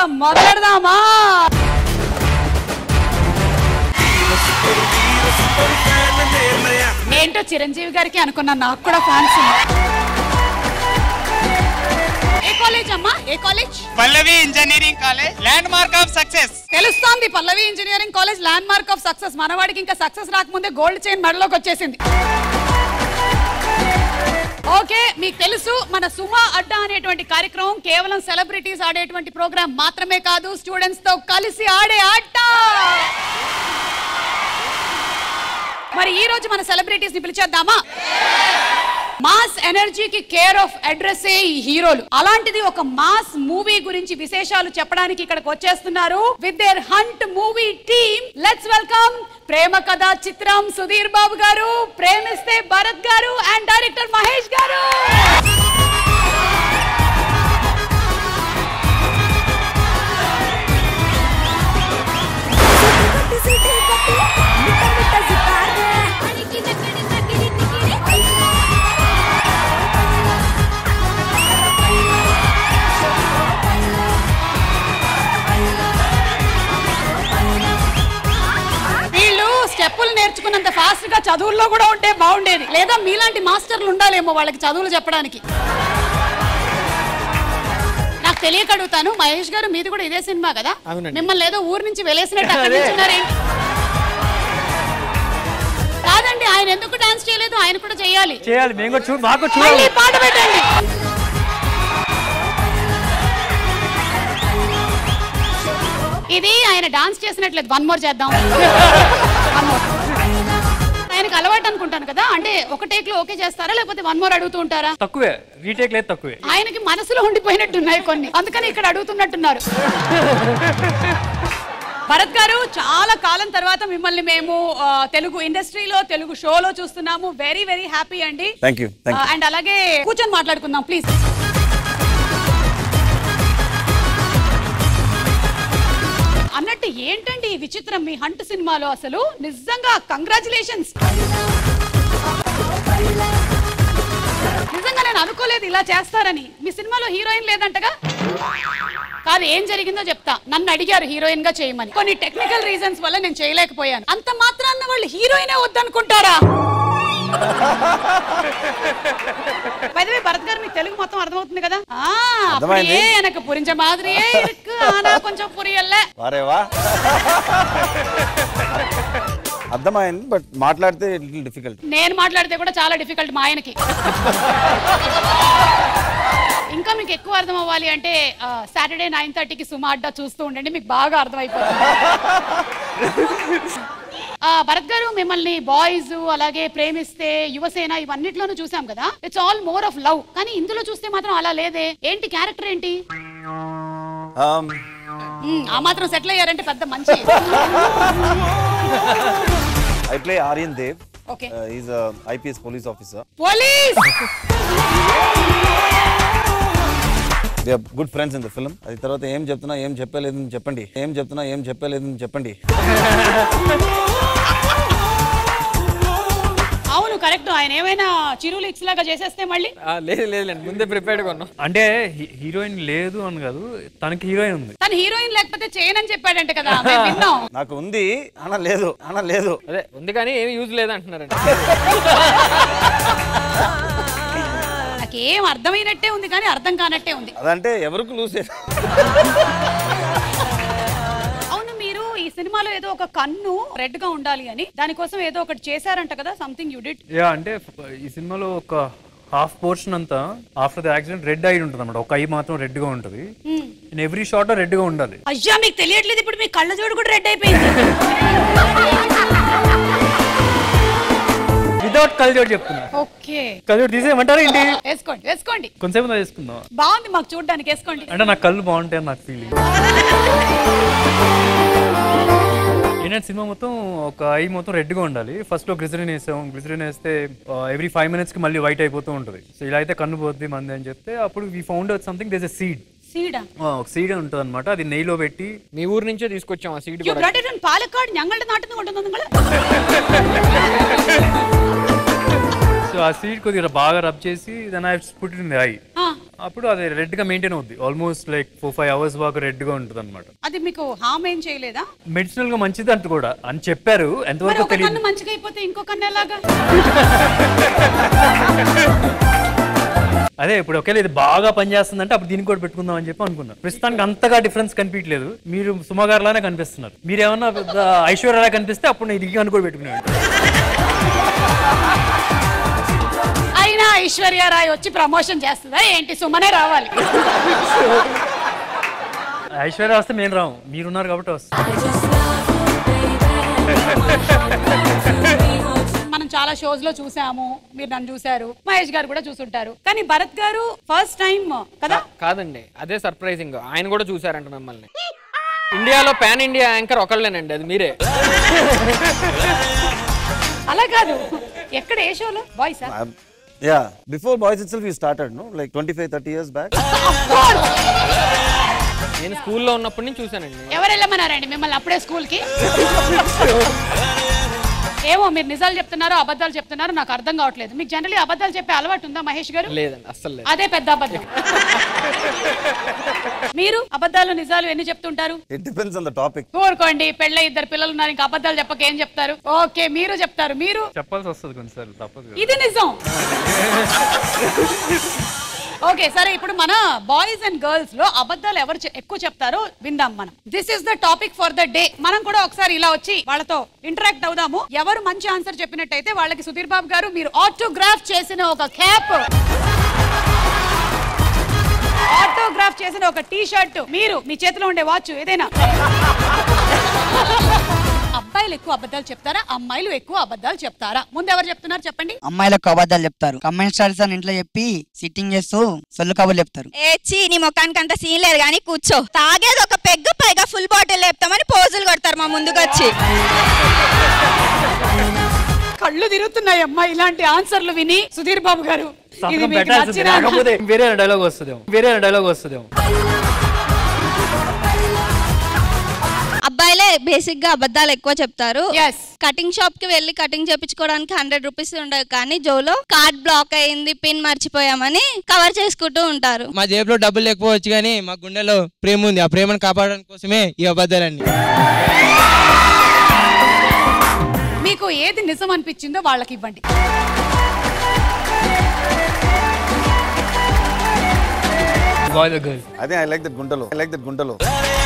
మొదలెడదామా ఏంటో చిరంజీవి గారికి అనుకున్నా నాకు కూడా ఫ్యాన్స్ ఏ కాలేజ్ అమ్మా ఏ college Pallavi engineering college landmark of success తెలుస్తోంది Pallavi engineering college landmark of success మనవాడికి ఇంకా సక్సెస్ రాకముందే గోల్డ్ చైన్ మెడలోకి వచ్చేసింది ఓకే మీకు తెలుసు మన సుమా అడ్డా అనేటువంటి కార్యక్రమం కేవలం సెలబ్రిటీస్ ఆడేటువంటి ప్రోగ్రామ్ మాత్రమే కాదు స్టూడెంట్స్ తో కలిసి ఆడే ఆట మరి ఈ రోజు మన సెలబ్రిటీస్ ని పిలిచేద్దామా మాస్ ఎనర్జీకి కేర్ ఆఫ్ అడ్రస్ ఈ హీరోలు అలాంటిది ఒక మాస్ మూవీ గురించి విశేషాలు చెప్పడానికి ఇక్కడికి వచ్చేస్తున్నారు with their hunt movie team let's welcome Prema Katha Chitram Sudheer Babu గారు ప్రేమిస్తే భరత్ గారు అండ్ డైరెక్టర్ మహేష్ గారు వీళ్ళు స్టెప్పులు నేర్చుకున్నంత ఫాస్ట్ గా చదువుల్లో కూడా ఉంటే బాగుండేది లేదా మీలాంటి మాస్టర్లు ఉండాలేమో వాళ్ళకి చదువులు చెప్పడానికి నాకు తెలియక అడుగుతాను మహేష్ గారు మీది కూడా ఇదే సినిమా కదా అవునండి. మిమ్మల్ని ఏదో ఊరు నుంచి వెలేసినట్టు అక్కడి నుంచి ఉన్నారేంటి? కాదండి ఆయన ఎందుకు డాన్స్ చేయలేదు ఆయన కూడా చేయాలి చేయాలి మేము కూడా చూ మాకు మళ్ళీ చూడాలి పాట పెట్టండి ఇది ఆయన డాన్స్ చేసినట్లేదు వన్ మోర్ చేద్దాం One more. ఆయనకు అలవాటు అనుకుంటాను కదా అంటే ఒక టేక్ లో ఓకే చేస్తారా లేకపోతే వన్ మోర్ అడుగుతూ ఉంటారా తక్కువే రీటేక్ లేదు తక్కువే ఆయనకి మనసులో ఉండిపోయినట్టున్నాయి కొన్ని అందుకని ఇక్కడ అడుగుతున్నట్టున్నారు భరత్ గారు చాలా కాలం తర్వాత మిమ్మల్ని మేము ఆ, తెలుగు ఇండస్ట్రీలో తెలుగు షోలో చూస్తున్నాము వెరీ వెరీ హ్యాపీ అండి thank you thank you and అలాగే కూర్చొని మాట్లాడుకుందాం ప్లీజ్ అన్నట్టు ఏంటండి ఈ విచిత్రం మీ హంట్ సినిమాలో అసలు నిజంగా కంగ్రాచులేషన్స్ నిజంగా నేను అనుకోలేదు ఇలా చేస్తారని మీ సినిమాలో హీరోయిన్ లేదంటగా కాదు ఏం జరిగిందో చెప్తా నన్ను అడిగారు హీరోయిన్ గా చేయమని కొన్ని టెక్నికల్ రీజన్స్ వల్ల నేను చేయలేకపోయాను అంత మాత్రాన్న వాళ్ళు హీరోయినే వద్దనుకుంటారా పైదవే భరత్ గారు మీకు తెలుగు మొత్తం అర్థమవుతుంది కదా ఆ, అర్థమైంది. அப்படியே எனக்கு புரிஞ்ச மாதிரியே இருக்கு ஆனா கொஞ்சம் புரியல వారేవా అర్థమైంది బట్ మాట్లాడితే లిటిల్ డిఫికల్ట్ నేను మాట్లాడితే కూడా చాలా డిఫికల్ట్ మా ఆయనకి ఇంకా మీకు ఎక్కువ అర్థం అవ్వాలి అంటే సాటర్డే నైన్ థర్టీకి సుమా అడ్డా చూస్తూ ఉండండి మీకు బాగా అర్థమైపోతుంది ఆ, భరత్ గారు మిమ్మల్ని బాయ్స్ అలాగే ప్రేమిస్తే యువసేన ఇవన్నిట్లోనూ చూసాం కదా it's all more of love కానీ ఇందులో చూస్తే మాత్రం అలా లేదే ఏంటి క్యారెక్టర్ ఏంటి మ్మ్, ఆ మాత్రం సెటిల్ అయ్యారంటే పెద్ద మంచి I play Aryan Dev okay is IPS police officer police we good friends in the film అది తర్వాత ఏం చెప్తున్నా ఏం చెప్పలేదని చెప్పండి ఏం చెప్తున్నా ఏం చెప్పలేదని చెప్పండి అవును కరెక్ట్ ఆయన ఏమైనా చిరులు ఇక్స్ లాగా చేసేస్తే మళ్ళీ లేదు లేదు ముందే ప్రిపేర్డ్గా ఉన్నాం అంటే హీ- హీరోయిన్ లేదు అని కాదు తనకి హీరోయిన్ ఉంది తను హీరోయిన్ లేకపోతే చేయనని చెప్పాడంట కదా మేము విన్నాం నాకు ఉంది అన్న లేదు అన్న లేదు అదే ఉంది కానీ ఏమి యూజ్ లేదు అంటున్నారండి నాకు ఏం అర్థమైనట్టే ఉంది కానీ అర్థం కానట్టే ఉంది అదంటే ఎవరికి లూజ్ అవును మీరు ఈ సినిమాలో ఏదో ఒక కన్ను రెడ్ గా ఉండాలి అని దానికోసం ఏదో ఒకటి చేశారంట కదా సంథింగ్ యూ డిడ్ యా అంటే ఫ- ఈ సినిమాలో ఒక హాఫ్ పోర్షన్ అంతా after the accident red eye ఉంటుంది అనమాట ఒక ఐ మాత్రం రెడ్ గా ఉంటుంది ఇన్ ఎవ్రీ షాట్ రెడ్ గా ఉండాలి అయ్యా మీకు తెలియట్లేదు ఇప్పుడు మీ కళ్ళ జోడు కూడా రెడ్ అయిపోయింది వితౌట్ కల్జోడ్ చెప్తున్నా ఓకే కల్జోడ్ తీసేయమంటారా ఏంటి వేసుకోండి వేసుకోండి కొంతసేపు నా చేసుకుందాం బాగుంది మాకు చూడడానికి వేసుకోండి అంటే నా కళ్ళు బాగుంటాయి అని నాకు ఫీలింగ్ ఏంటంటే సినిమా మొత్తం ఒక ఐ మొత్తం రెడ్ గా ఉండాలి ఫస్ట్ లో గ్లిజరిన్ వేసాం గ్లిజరిన్ వేస్తే ఎవ్రీ ఫైవ్ మినిట్స్ కి మళ్ళీ వైట్ అయిపోతూ ఉంటుంది సో ఇలా అయితే కన్ను పోద్ది మంది అని చెప్తే అప్పుడు we found something there's a seed സീഡാ ఒక సీడ్ ఉంటుంది అనమాట అది నెయ్యిలో పెట్టి మీ ఊరు నుంచే తీసుకొచ్చాం ఆ సీడ్ യു కూడా ബ്രോട്ട് ഇറ്റ് ഇൻ പാലക്കാട് ഞങ്ങളുടെ നാട്ടിൽ നിന്ന് കൊണ്ടുവന്നു നിങ്ങൾ సో ఆ సీడ్ కొద్దిగా బాగా రబ్ చేసి దాని ఐ పుట్ ఇన్ ఐ అప్పుడు అది రెడ్ గా మెయింటైన్ అవుద్ది almost like four five hours వరకు రెడ్ గా ఉంటుంది అనమాట అది మీకు హామ్ ఏం చేయలేదా మెడిసినల్ గా మంచిది అంత కూడా అని చెప్పారు మరి ఎంతవరకు ఒక తెలియదు కన్ను మంచిగా అయిపోతే ఇంకో కన్ను ఎలాగా అదే ఇప్పుడు ఒకవేళ ఇది బాగా పనిచేస్తుందంటే అప్పుడు దీనికి కూడా పెట్టుకుందాం అని చెప్పి అనుకున్నాను ప్రస్తుతానికి అంతగా డిఫరెన్స్ కనిపించలేదు మీరు సుమగారులానే కనిపిస్తున్నారు మీరు ఏమన్నా పెద్ద ఐశ్వర్యలా కనిపిస్తే అప్పుడు నేను ఇది కన్ను కూడా పెట్టుకున్నాను అయినా ఐశ్వర్య రాయ్ వచ్చి ప్రమోషన్ చేస్తుందా ఏంటి సుమనే రావాలి ఐశ్వర్య వస్తే మేము రాము మీరున్నారు కాబట్టి వస్తాం మనం చాలా షోస్ లో చూసాము మీరు నన్ను చూసారు మహేష్ గారు కూడా చూసుంటారు కానీ భరత్ గారు ఫస్ట్ టైం కదా కాదండి అదే సర్ప్రైజింగ్ ఆయన కూడా చూసారంట మిమ్మల్ని ఇండియాలో పాన్ ఇండియా యాంకర్ ఒకళ్ళేనండి అది మీరే అలా కాదు ఎక్కడ ఏ షోలో boys yeah before boys itself you started no like twenty five thirty years back నేను స్కూల్లో ఉన్నప్పటి నుంచి చూసానండి ఎవరు వెళ్ళమన్నారండి మిమ్మల్ని అప్పుడే స్కూల్ కి ఏమో మీరు నిజాలు చెప్తున్నారో అబద్ధాలు చెప్తున్నారో నాకు అర్థం కావట్లేదు మీకు జనరలీ అబద్ధాలు చెప్పే అలవాటు ఉందా మహేష్ గారు లేదండి అస్సలు లేదు అదే పెద్ద అబద్ధం మీరు అబద్ధాలు నిజాలు ఎన్ని చెప్తుంటారు it depends on the topic కోరుకోండి పెళ్ళ ఇద్దరు పిల్లలు ఉన్నారు ఇంకా అబద్ధాలు చెప్పక ఏం చెప్తారు ఓకే మీరు చెప్తారు మీరు చెప్పాల్సి వస్తుంది కొన్నిసార్లు తప్పదు కదా. ఇది నిజం ఓకే సరే ఇప్పుడు మన బాయ్స్ అండ్ గర్ల్స్ లో అబద్ధాలు ఎవరు చె- ఎక్కువ చెప్తారో విందాం మనం this is the topic for the day మనం కూడా ఒకసారి ఇలా వచ్చి వాళ్ళతో ఇంటరాక్ట్ అవుదాము ఎవరు మంచి ఆన్సర్ చెప్పినట్టయితే వాళ్ళకి సుధీర్ బాబు గారు మీరు ఆటోగ్రాఫ్ చేసిన ఒక క్యాప్ ఆటోగ్రాఫ్ చేసిన ఒక టీ షర్ట్ మీరు మీ చేతిలో ఉండే వాచ్ ఏదైనా అబ్బాయిలు ఎక్కువ అబద్ధాలు చెప్తారా అమ్మాయిలు ఎక్కువ అబద్ధాలు చెప్తారా ముందు ఎవరు చెప్తున్నారు చెప్పండి అమ్మాయిలకు అబద్ధాలు చెప్తారు కమెంట్ స్టార్స్ అని ఇంట్లో చెప్పి సిట్టింగ్ చేస్తూ సొల్లు కబుర్లు చెప్తారు ఏచి నీ ముఖానికి అంత సీన్ లేదు కానీ కూర్చో తాగేది ఒక పెగ్గు పైగా ఫుల్ బాటిల్ లేపుతామని పోజులు కొడతారు మా ముందుకు వచ్చి కళ్ళు తిరుగుతున్నాయి అమ్మా ఇలాంటి ఆన్సర్లు విని సుధీర్ బాబు గారు ఇది సంతకం మీకు పెట్టాల్సింది నచ్చినా? లేకపోతే వేరే డైలాగ్ వస్తుందేమో వేరే డైలాగ్ వస్తుందేమో అబ్బాయిలే బేసిక్ గా అబద్ధాలు ఎక్కువ చెప్తారు Yes. కటింగ్ షాప్ కి వెళ్ళి కటింగ్ చేపించుకోవడానికి హండ్రెడ్ రూపీస్ ఉండదు కానీ జోలో కార్డ్ బ్లాక్ అయింది పిన్ మర్చిపోయామని కవర్ చేసుకుంటూ ఉంటారు మా జేబులో డబ్బులు లేకపోవచ్చు కానీ మా గుండెలో ప్రేమ ఉంది ఆ ప్రేమను కాపాడడానికి కోసమే ఈ అబద్ధాలన్నీ మీకు ఏది నిజం అనిపించిందో వాళ్ళకి ఇవ్వండి బాయ్ ద గర్ల్ అదే ఐ లైక్ దట్ గుంటలో ఐ లైక్ దట్ గుంటలో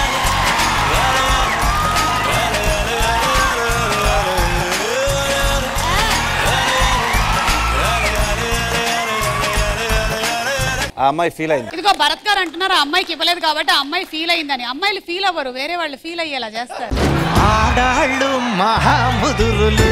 ఆ అమ్మాయి ఫీల్ అయింది ఇదిగో భరత్ గారు అంటున్నారు ఆ అమ్మాయికి ఇవ్వలేదు కాబట్టి ఆ అమ్మాయి ఫీల్ అయిందని అమ్మాయిలు ఫీల్ అవ్వరు వేరే వాళ్ళు ఫీల్ అయ్యేలా చేస్తారు ఆడాళ్ళు మహాముదురులు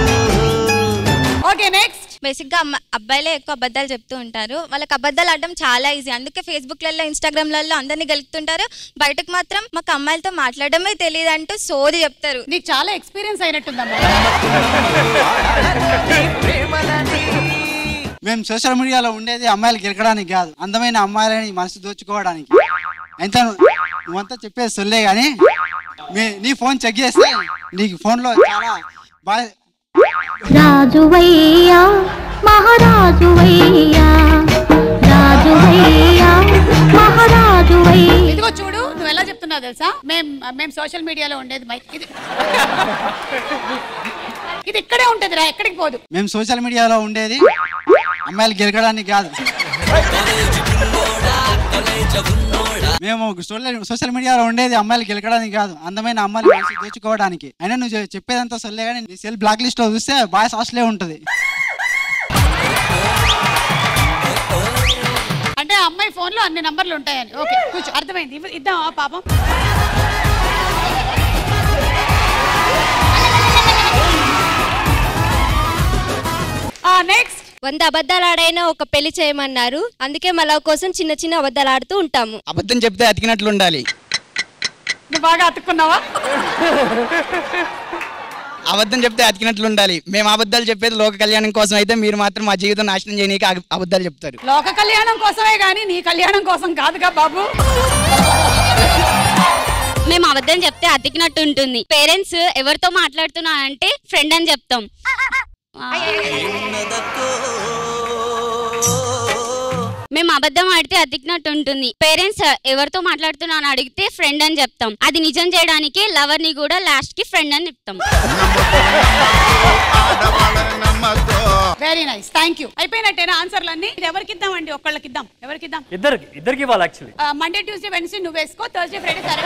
ఓకే నెక్స్ట్ బేసిక్ గా అమ్మ- అబ్బాయిలే ఎక్కువ అబద్ధాలు చెప్తూ ఉంటారు వాళ్ళకి అబద్ధాలు ఆడడం చాలా ఈజీ అందుకే ఫేస్బుక్ లలో ఇన్స్టాగ్రామ్ లలో అందరినీ గెలుపుతుంటారు బయటకు మాత్రం మాకు అమ్మాయిలతో మాట్లాడడమే తెలియదు అంటూ సోది చెప్తారు నీకు చాలా ఎక్స్పీరియన్స్ అయినట్టుందమ్మా మేము సోషల్ మీడియాలో ఉండేది అమ్మాయిలు గెలకడానికి కాదు అందమైన అమ్మాయిలని మనసు దోచుకోవడానికి ఎంత నువ్వంతా చెప్పేది సొల్లే కానీ మీ నీ ఫోన్ చెక్ చేస్తే నీకు ఫోన్లో చాలా బాగా రాజువయ్యా మహారాజువయ్యా రాజువయ్యా మహారాజువయ్యా ఇదిగో చూడు నువ్వు ఎలా చెప్తున్నావు తెలుసా మేం మేము సోషల్ మీడియాలో ఉండేది మైక్ ఇది ఇది ఇక్కడే ఉంటది రా ఎక్కడికి పోదు మేము సోషల్ మీడియాలో ఉండేది అమ్మాయిలు గెలకడానికి కాదు మేము సోషల్ సోషల్ మీడియాలో ఉండేది అమ్మాయిలు గెలకడానికి కాదు అందమైన అమ్మాయిలు మనసు దోచుకోవడానికి అయినా నువ్వు చె- చెప్పేదంతా సొల్లే కానీ నీ సెల్ బ్లాక్ లిస్ట్ లో చూస్తే బాయ్స్ హాస్టలే ఉంటది అంటే ఆ అమ్మాయి ఫోన్ లో అన్ని నంబర్లు ఉంటాయని ఓకే కూర్చో అర్థమైంది ఇవ్వ- ఇద్దామా పాపం నెక్స్ట్ వంద అబద్ధాలు ఆడైనా ఒక పెళ్లి చేయమన్నారు అందుకే మళ్ళా కోసం చిన్న చిన్న అబద్ధాలు ఆడుతూ ఉంటాము అబద్ధం చెప్తే అతికినట్లు ఉండాలి నువ్వు బాగా అతుక్కున్నావా అబద్ధం చెప్తే అతికినట్లు ఉండాలి మేము అబద్ధాలు చెప్పేది లోక కళ్యాణం కోసం అయితే మీరు మాత్రం మా జీవితం నాశనం చేయనీకి అబ- అబద్ధాలు చెప్తారు లోక కళ్యాణం కోసమే గానీ నీ కళ్యాణం కోసం కాదుగా బాబు మేము అబద్ధం చెప్తే అతికినట్టు ఉంటుంది పేరెంట్స్ ఎవరితో మాట్లాడుతున్నా అంటే ఫ్రెండ్ అని చెప్తాం మేము అబద్ధం ఆడితే అతికినట్టు ఉంటుంది పేరెంట్స్ ఎవరితో మాట్లాడుతున్నా అని అడిగితే ఫ్రెండ్ అని చెప్తాం అది నిజం చేయడానికి లవర్ ని కూడా లాస్ట్ కి ఫ్రెండ్ అని చెప్తాం వెరీ నైస్ థ్యాంక్ యూ అయిపోయినట్టేనా ఆన్సర్లు అన్ని ఇది ఎవరికి ఇద్దామండి ఒక్కళ్ళకి ఇద్దాం ఎవరికి ఇద్దాం ఇద్దరికి ఇద్దరికి ఇవ్వాలి యాక్చువల్లీ మండే ట్యూస్డే వెన్స్డే నువ్వు వేసుకో థర్స్డే ఫ్రైడే సరే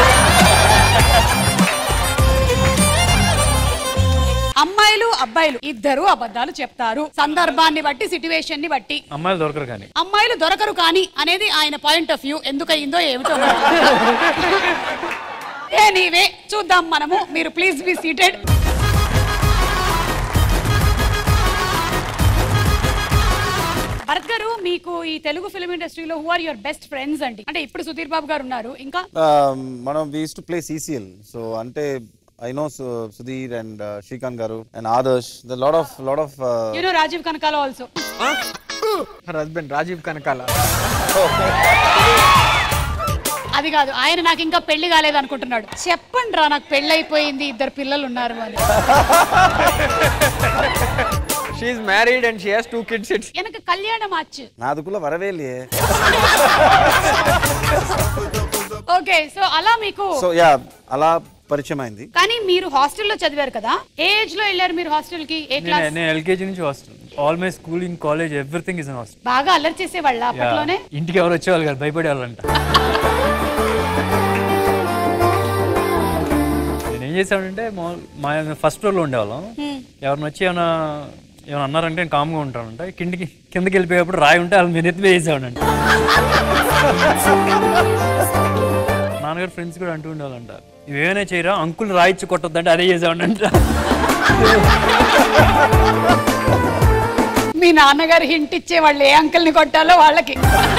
అమ్మాయిలు అబ్బాయిలు ఇద్దరు అబద్ధాలు చెప్తారు సందర్భాన్ని బట్టి సిచ్యువేషన్ ని బట్టి అమ్మాయిలు దొరకరు కానీ అమ్మాయిలు దొరకరు కానీ అనేది ఆయన పాయింట్ ఆఫ్ వ్యూ ఎందుకయిందో ఏమిటో ఎనీవే చూద్దాం మనము మీరు please be seated Bharat garu మీకు ఈ తెలుగు ఫిల్మ్ ఇండస్ట్రీలో who are your best friends అండి అంటే ఇప్పుడు సుధీర్ బాబు గారు ఉన్నారు ఇంకా మనం we too play CCL so అంటే I know Sudheer and Srikanth garu and Adarsh the lot of lot of you know Rajeev Kanakala also husband Rajeev Kanakala అది కాదు ఆయన నాకు ఇంకా పెళ్లి కాలేదు అనుకుంటున్నాడు చెప్పండి రా నాకు పెళ్లి అయిపోయింది ఇద్దరు పిల్లలు ఉన్నారు అని she's married and she has two kids it's எனக்கு கல்யாணம் ஆச்சு నాదుకుల వరవేలియే ఓకే సో అలా మీకు సో యా అలా పరిచయం అయింది కానీ మీరు హాస్టల్లో చదివారు కదా ఏ ఏజ్ లో వెళ్ళారు మీరు హాస్టల్ కి ఏ నేను క్లాస్ నేను ఎల్కేజీ నుంచి hostel all my schooling college everything is in hostel బాగా అల్లరి చేసేవాళ్ళ అప్పట్లోనే ఇంటికి ఎవరు వచ్చేవాళ్ళు కాదు భయపడేవాళ్ళంట నేను ఏం చేశానంటే మామూలు- మా ఫస్ట్ ఫ్లోర్లో ఉండేవాళ్ళం ఎవరిని వచ్చి ఏమైనా ఏమైనా అన్నారంటే నేను కామ్గా ఉంటానంట కిందికి కిందకి వెళ్ళిపోయేప్పుడు రాయి ఉంటే వాళ్ళు మీద ఎత్తి వేసేవాడంట నాన్నగారు ఫ్రెండ్స్ కూడా అంటూ ఉండేవాళ్ళంట ఇవేమైనా చేయరా అంకుల్ రాయిచ్చి కొట్టొద్దంటే అదే చేసేవాడంట మీ నాన్నగారు హింట్ ఇచ్చే వాళ్ళు ఏ అంకుల్ ని కొట్టాలో వాళ్ళకి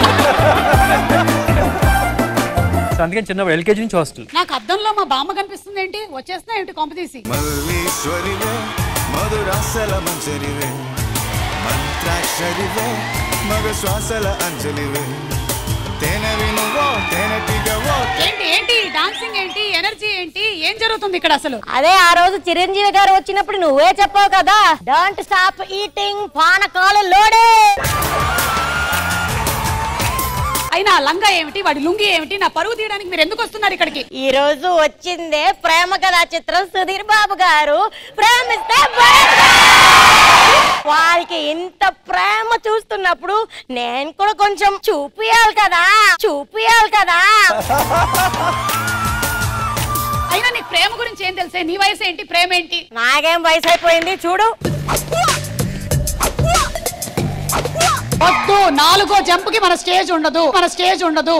సో అందుకని చిన్నప్పుడు ఎల్కేజీ నుంచి హాస్టల్ నాకు అద్దంలో మా బామ్మ కనిపిస్తుంది ఏంటి వచ్చేస్తున్నా ఏంటి కొంపతీసి మల్లీశ్వరివే మధురాసల మంజరివే మంత్రాక్షరివే మగ శ్వాసల అంజలివే తేనెవి నువ్వో తేనెటిగవో ఏంటి ఏంటి డాన్సింగ్ ఏంటి ఎనర్జీ ఏంటి ఏం జరుగుతుంది ఇక్కడ అసలు అదే ఆ రోజు చిరంజీవి గారు వచ్చినప్పుడు నువ్వే చెప్పావు కదా డోంట్ స్టాప్ ఈటింగ్ పానకాలు లోడే అయినా ఆ లంగా ఏమిటి వాడి లుంగి ఏమిటి నా పరువు తీయడానికి మీరు ఎందుకు వస్తున్నారు ఇక్కడికి ఈ రోజు వచ్చిందే ప్రేమ కథా చిత్రం సుధీర్ బాబు గారు ప్రేమిస్తే భయపడ. వారికి ఇంత ప్రేమ చూస్తున్నప్పుడు నేను కూడా కొంచెం చూపియాలి కదా చూపియాలి కదా అయినా నీకు ప్రేమ గురించి ఏం తెలుసే నీ వయసు ఏంటి ప్రేమ ఏంటి నాకేం వయసు అయిపోయింది చూడు వద్దు నాలుగో జంప్ కి మన స్టేజ్ ఉండదు మన స్టేజ్ ఉండదు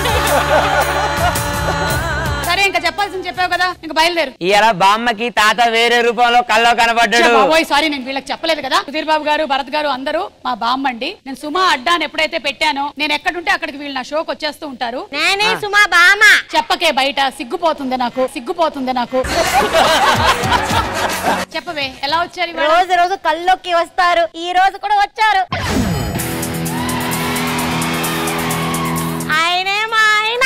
సరే ఇంకా చెప్పాల్సింది చెప్పావు కదా ఇంకా బయలుదేరు ఇవాళ బామ్మకి తాత వేరే రూపంలో కల్లో కనబడ్డాడు బాబోయ్ సారీ నేను వీళ్ళకి చెప్పలేదు కదా సుధీర్ బాబు గారు భరత్ గారు అందరూ మా బామ్మ అండి నేను సుమా అడ్డాని ఎప్పుడైతే పెట్టానో నేను ఎక్కడుంటే అక్కడికి వీళ్ళు నా షోకి వచ్చేస్తూ ఉంటారు నేనే సుమా బామ్మ చెప్పకే బయట సిగ్గుపోతుంది నాకు సిగ్గుపోతుంది నాకు చెప్పవే ఎలా వచ్చారు ఇవాళ? రోజు రోజు కల్లోకి వస్తారు ఈ రోజు కూడా వచ్చారు ఆయనే మా ఆయన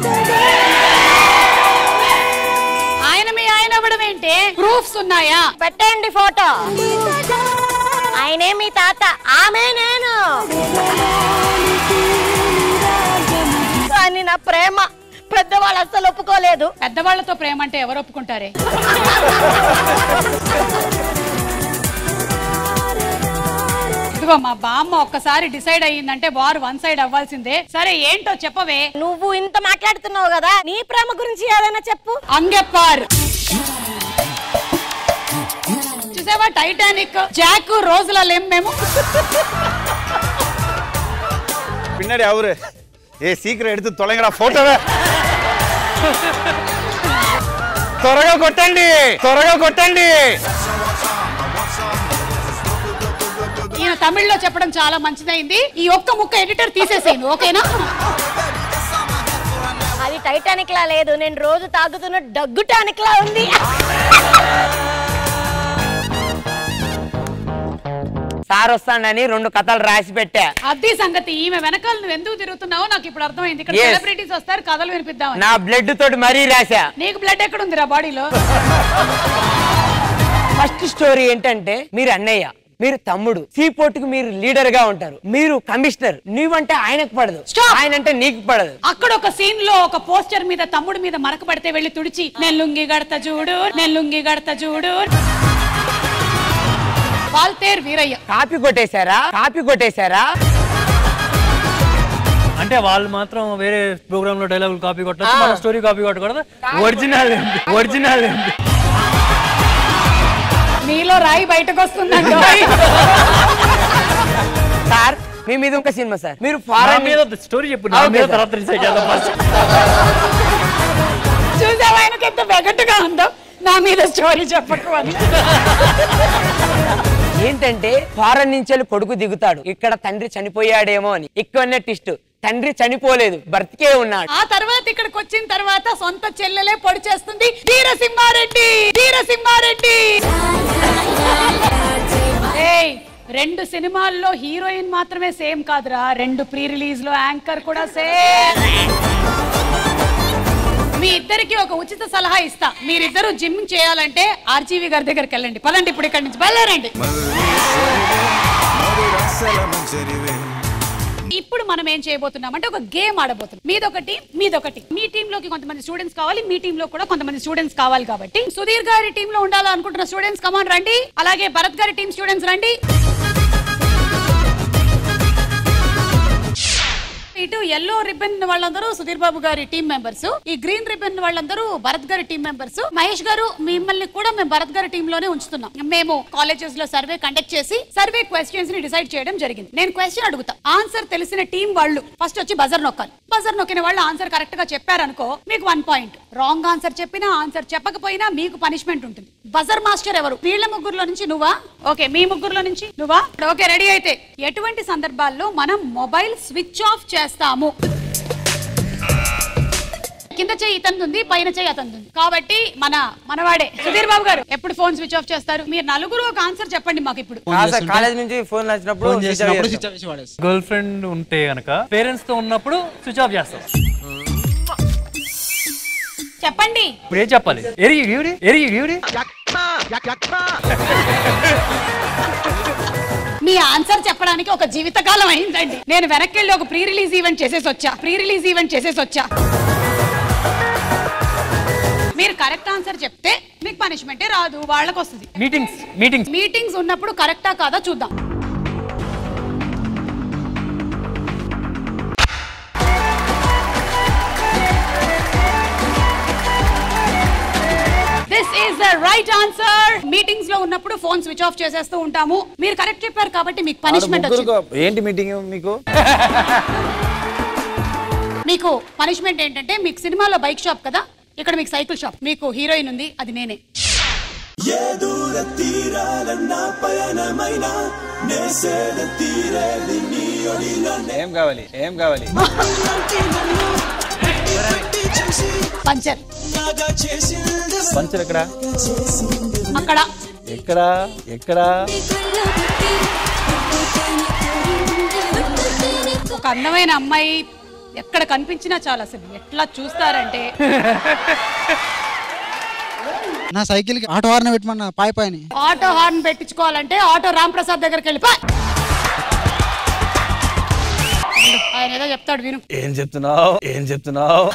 ఆయన మీ ఆయన అవ్వడం ఏంటి ప్రూఫ్స్ ఉన్నాయా పెట్టండి ఫోటో ఆయనే మీ తాత ఆమె నేను కానీ నా ప్రేమ పెద్దవాళ్ళు అస్సలు ఒప్పుకోలేదు పెద్దవాళ్లతో ప్రేమ అంటే ఎవరు ఒప్పుకుంటారే ఇదిగో మా బామ్మ ఒక్కసారి డిసైడ్ అయ్యిందంటే వారు వన్ సైడ్ అవ్వాల్సిందే సరే ఏంటో చెప్పవే నువ్వు ఇంత మాట్లాడుతున్నావు కదా నీ ప్రేమ గురించి ఏదైనా చెప్పు అంగెప్పార్ చూసావా టైటానిక్ జాక్ రోజుల లేం మేము பின்னாடி அவரு ஏ சீக்கிரம் எடுத்து தொலைங்கடா போட்டோவே త్వరగా కొట్టండి త్వరగా కొట్టండి ఈయన తమిళ్లో చెప్పడం చాలా మంచిదైంది ఈ ఒక్క ముక్క ఎడిటర్ తీసేసేను ఓకేనా అది టైటానిక్ లా లేదు నేను రోజు తాగుతున్న డగ్గు టానిక్ లా ఉంది సార్ వస్తాడని రెండు కథలు రాసి పెట్టా అది సంగతి ఈమె వెనకాల నువ్వు ఎందుకు తిరుగుతున్నావో నాకు ఇప్పుడు అర్థమైంది ఇక్కడ Yes. సెలబ్రిటీస్ వస్తారు కథలు వినిపిద్దామని నా బ్లడ్ తోటి మరీ రాసా నీకు బ్లడ్ ఎక్కడ ఉందిరా బాడీలో ఫస్ట్ స్టోరీ ఏంటంటే మీరు అన్నయ్య మీరు తమ్ముడు సీ పోర్ట్ కి మీరు లీడర్ గా ఉంటారు మీరు కమిషనర్ నువ్వంటే ఆయనకు పడదు ఆయన అంటే నీకు పడదు అక్కడ ఒక సీన్ లో ఒక పోస్టర్ మీద తమ్ముడు మీద మరక పడితే వెళ్ళి తుడిచి నేను లుంగి గడత చూడు నేను లుంగి గడత చూడు వాల్తేర్ వీరయ్య కాపీ కొట్టేశారా కాపీ కొట్టేశారా అంటే వాళ్ళు మాత్రం వేరే ప్రోగ్రామ్ లో డైలాగులు కాపీ కొట్టచ్చు మన స్టోరీ కాపీ కొట్టకూడదు ఒరిజినల్ ఒరిజినల్ మీలో రాయి బయటకు వస్తుందండి సార్ మీ మీద ఒక సినిమా సార్ మీరు నా ఫారెన్ మీద స్టోరీ చెప్పు నా మీద తర్వాత decide చేద్దాం first. చూసావా ఆయనకి ఎంత వెగట్టుగా ఉందో నా మీద స్టోరీ చెప్పకు అని ఏంటంటే ఫారెన్ నుంచి వెళ్ళి కొడుకు దిగుతాడు ఇక్కడ తండ్రి చనిపోయాడేమో అని ఎక్కువనే ట్విస్ట్ తండ్రి చనిపోలేదు బ్రతికే ఉన్నాడు ఆ తర్వాత ఇక్కడికి వచ్చిన తర్వాత సొంత చెల్లెలే పొడి చేస్తుంది వీరసింహారెడ్డి వీరసింహారెడ్డి ఏయ్ రెండు సినిమాల్లో హీరోయిన్ మాత్రమే సేమ్ కాదురా రెండు ప్రీ రిలీజ్ లో యాంకర్ కూడా సేమ్ మీ ఇద్దరికి ఒక ఉచిత సలహా ఇస్తా మీరిద్దరు జిమ్ చేయాలంటే ఆర్జీవి గారి దగ్గరికి వెళ్ళండి పదండి ఇప్పుడు ఇక్కడి నుంచి బయలుదేరండి మధురాసల మంజరివే ఇప్పుడు మనం ఏం చేయబోతున్నాం అంటే ఒక గేమ్ ఆడబోతున్నాం మీదొకటి మీదొకటి మీ టీమ్ లోకి కొంతమంది స్టూడెంట్స్ కావాలి మీ టీమ్ లో కూడా కొంతమంది స్టూడెంట్స్ కావాలి కాబట్టి సుధీర్ గారి టీమ్ లో ఉండాలనుకుంటున్న స్టూడెంట్స్ కమాన్ రండి అలాగే భరత్ గారి టీం స్టూడెంట్స్ రండి ఇటు ఎల్లో రిబ్బన్ వాళ్ళందరూ సుధీర్ బాబు గారి టీం మెంబర్స్ ఈ గ్రీన్ రిబ్బన్ వాళ్ళందరూ భరత్ గారి టీం మెంబర్స్ మహేష్ గారు మిమ్మల్ని కూడా మేము భరత్ గారి టీం లోనే ఉంచుతున్నాం మేము కాలేజెస్ లో సర్వే కండక్ట్ చేసి సర్వే క్వశ్చన్స్ ని డిసైడ్ చేయడం జరిగింది నేను క్వశ్చన్ అడుగుతా ఆన్సర్ తెలిసిన టీం వాళ్ళు ఫస్ట్ వచ్చి బజర్ నొక్కాలి బజర్ నొక్కిన వాళ్ళు ఆన్సర్ కరెక్ట్ గా చెప్పారనుకో మీకు వన్ పాయింట్ రాంగ్ ఆన్సర్ చెప్పినా ఆన్సర్ చెప్పకపోయినా మీకు పనిష్మెంట్ ఉంటుంది బజర్ మాస్టర్ ఎవరు వీళ్ళ ముగ్గురులో నుంచి నువ్వా ఓకే మీ ముగ్గురులో నుంచి నువ్వా ఓకే రెడీ అయితే ఎటువంటి సందర్భాల్లో మనం మొబైల్ స్విచ్ ఆఫ్ చేస్తాము కింద చెయ్యి ఇతంది ఉంది పైన చెయ్యి అతంది ఉంది కాబట్టి మన మనవాడే సుధీర్ బాబు గారు ఎప్పుడు ఫోన్ స్విచ్ ఆఫ్ చేస్తారు మీరు నలుగురు ఒక ఆన్సర్ చెప్పండి మాకు ఇప్పుడు కాలేజ్ నుంచి ఫోన్ వచ్చినప్పుడు ఫోన్ switch off చేసినప్పుడు చేస్తాం. స్విచ్ ఆఫ్ చేసి వాడేస్తాం. గర్ల్ ఫ్రెండ్ ఉంటే గనక పేరెంట్స్ తో ఉన్నప్పుడు స్విచ్ ఆఫ్ చేస్తాం చెప్పండి ఇప్పుడు ఏం చెప్పాలి ఎరి ఇడియుడి ఎరి ఇడియుడి మీ ఆన్సర్ చెప్పడానికి ఒక జీవితకాలం అయిందండి నేను వెనక్కి వెళ్ళి ఒక ప్రీ రిలీజ్ ఈవెంట్ చేసేసి వచ్చా ప్రీ రిలీజ్ ఈవెంట్ చేసేసి వచ్చా మీరు కరెక్ట్ ఆన్సర్ చెప్తే మీకు పనిష్మెంటే రాదు వాళ్ళకి వస్తుంది మీటింగ్స్ మీటింగ్స్ మీటింగ్స్ ఉన్నప్పుడు కరెక్టా కాదా చూద్దాం this is the right answer meetings లో ఉన్నప్పుడు ఫోన్ స్విచ్ ఆఫ్ చేసేస్తూ ఉంటాము మీరు కరెక్ట్ చెప్పారు కాబట్టి మీకు పనిష్మెంట్ వచ్చింది ముగ్గురు ఏంటి మీటింగ్ మీకు మీకు పనిష్మెంట్ ఏంటంటే మీకు సినిమాలో బైక్ షాప్ కదా ఇక్కడ మీకు సైకిల్ షాప్ మీకు హీరోయిన్ ఉంది అది నేనే ఏం కావాలి ఏం కావాలి పంచర్ పంచర్ ఎక్కడ అక్కడ ఎక్కడ ఎక్కడ ఒక అందమైన అమ్మాయి ఎక్కడ కనిపించినా చాలు అసలు ఎట్లా చూస్తారంటే నా సైకిల్ కి ఆటో హార్న్ పెట్టమన్నా పాయ పాయని ఆటో హార్న్ పెట్టించుకోవాలంటే ఆటో రామ్ ప్రసాద్ దగ్గరికి వెళ్ళిపో ఆయన ఏదో చెప్తాడు విను ఏం చెప్తున్నావు ఏం చెప్తున్నావు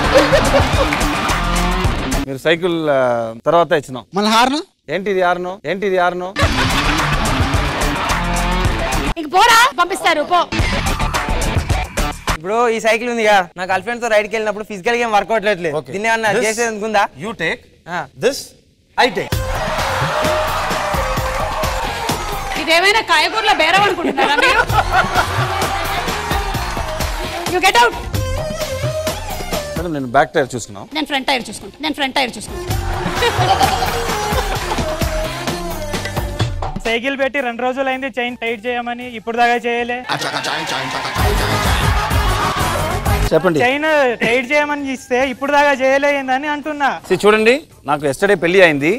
మీరు సైకిల్ ఆ, తర్వాత ఇచ్చినాం మళ్ళీ హార్న్ ఏంటిది ఆర్ను ఏంటిది ఆర్ను ఇంక పోరా పంపిస్తారు పో ఇప్పుడు ఈ సైకిల్ ఉందిగా నా గర్ల్ ఫ్రెండ్ తో రైడ్కి వెళ్ళినప్పుడు ఫిజికల్ గా ఏం వర్కౌట్ లేదు దీన్ని ఏమన్నా This- చేసేది ఉందా you take this I take ఇదేమైనా కాయగూరల బేరం అనుకుంటున్నారా మీరు యు గెట్ అవుట్ మేడం నేను బ్యాక్ టైర్ చూసుకున్నాం నేను ఫ్రంట్ టైర్ చూసుకుంటా నేను ఫ్రంట్ టైర్ చూసుకుంటా సైకిల్ పెట్టి రెండు రోజులైంది చైన్ టైట్ చేయమని ఇప్పుడు దాకా చేయలే చెప్పండి చైన్ టైట్ చేయమని ఇస్తే ఇప్పుడు దాకా చేయలే ఏందని అంటున్నా See, చూడండి నాకు ఎస్టర్డే పెళ్లి అయింది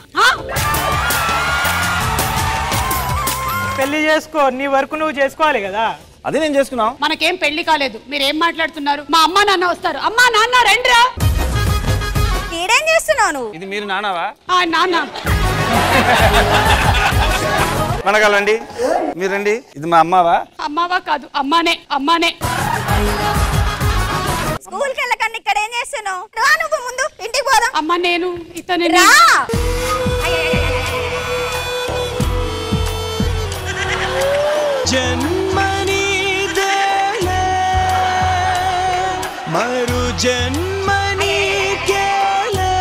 పెళ్లి చేసుకో నీ వర్క్ నువ్వు చేసుకోవాలి కదా అది నేను చేసుకున్నాం మనకేం పెళ్లి కాలేదు మీరు ఏం మాట్లాడుతున్నారు మా అమ్మ నాన్న వస్తారు అమ్మా నాన్న రండిరా ఈడేం చేస్తున్నావు నువ్వు ఇది మీరు నానావా ఆ, నాన్న పండగలండి మీరండి ఇది మా అమ్మావా అమ్మావా కాదు అమ్మానే అమ్మానే స్కూల్ కి వెళ్ళకండి ఇక్కడ ఏం చేస్తున్నావు రా నువ్వు ముందు ఇంటికి పోదాం అమ్మ నేను ఇతను రా జన్మనీదేలే మరు జన్మనీకేలే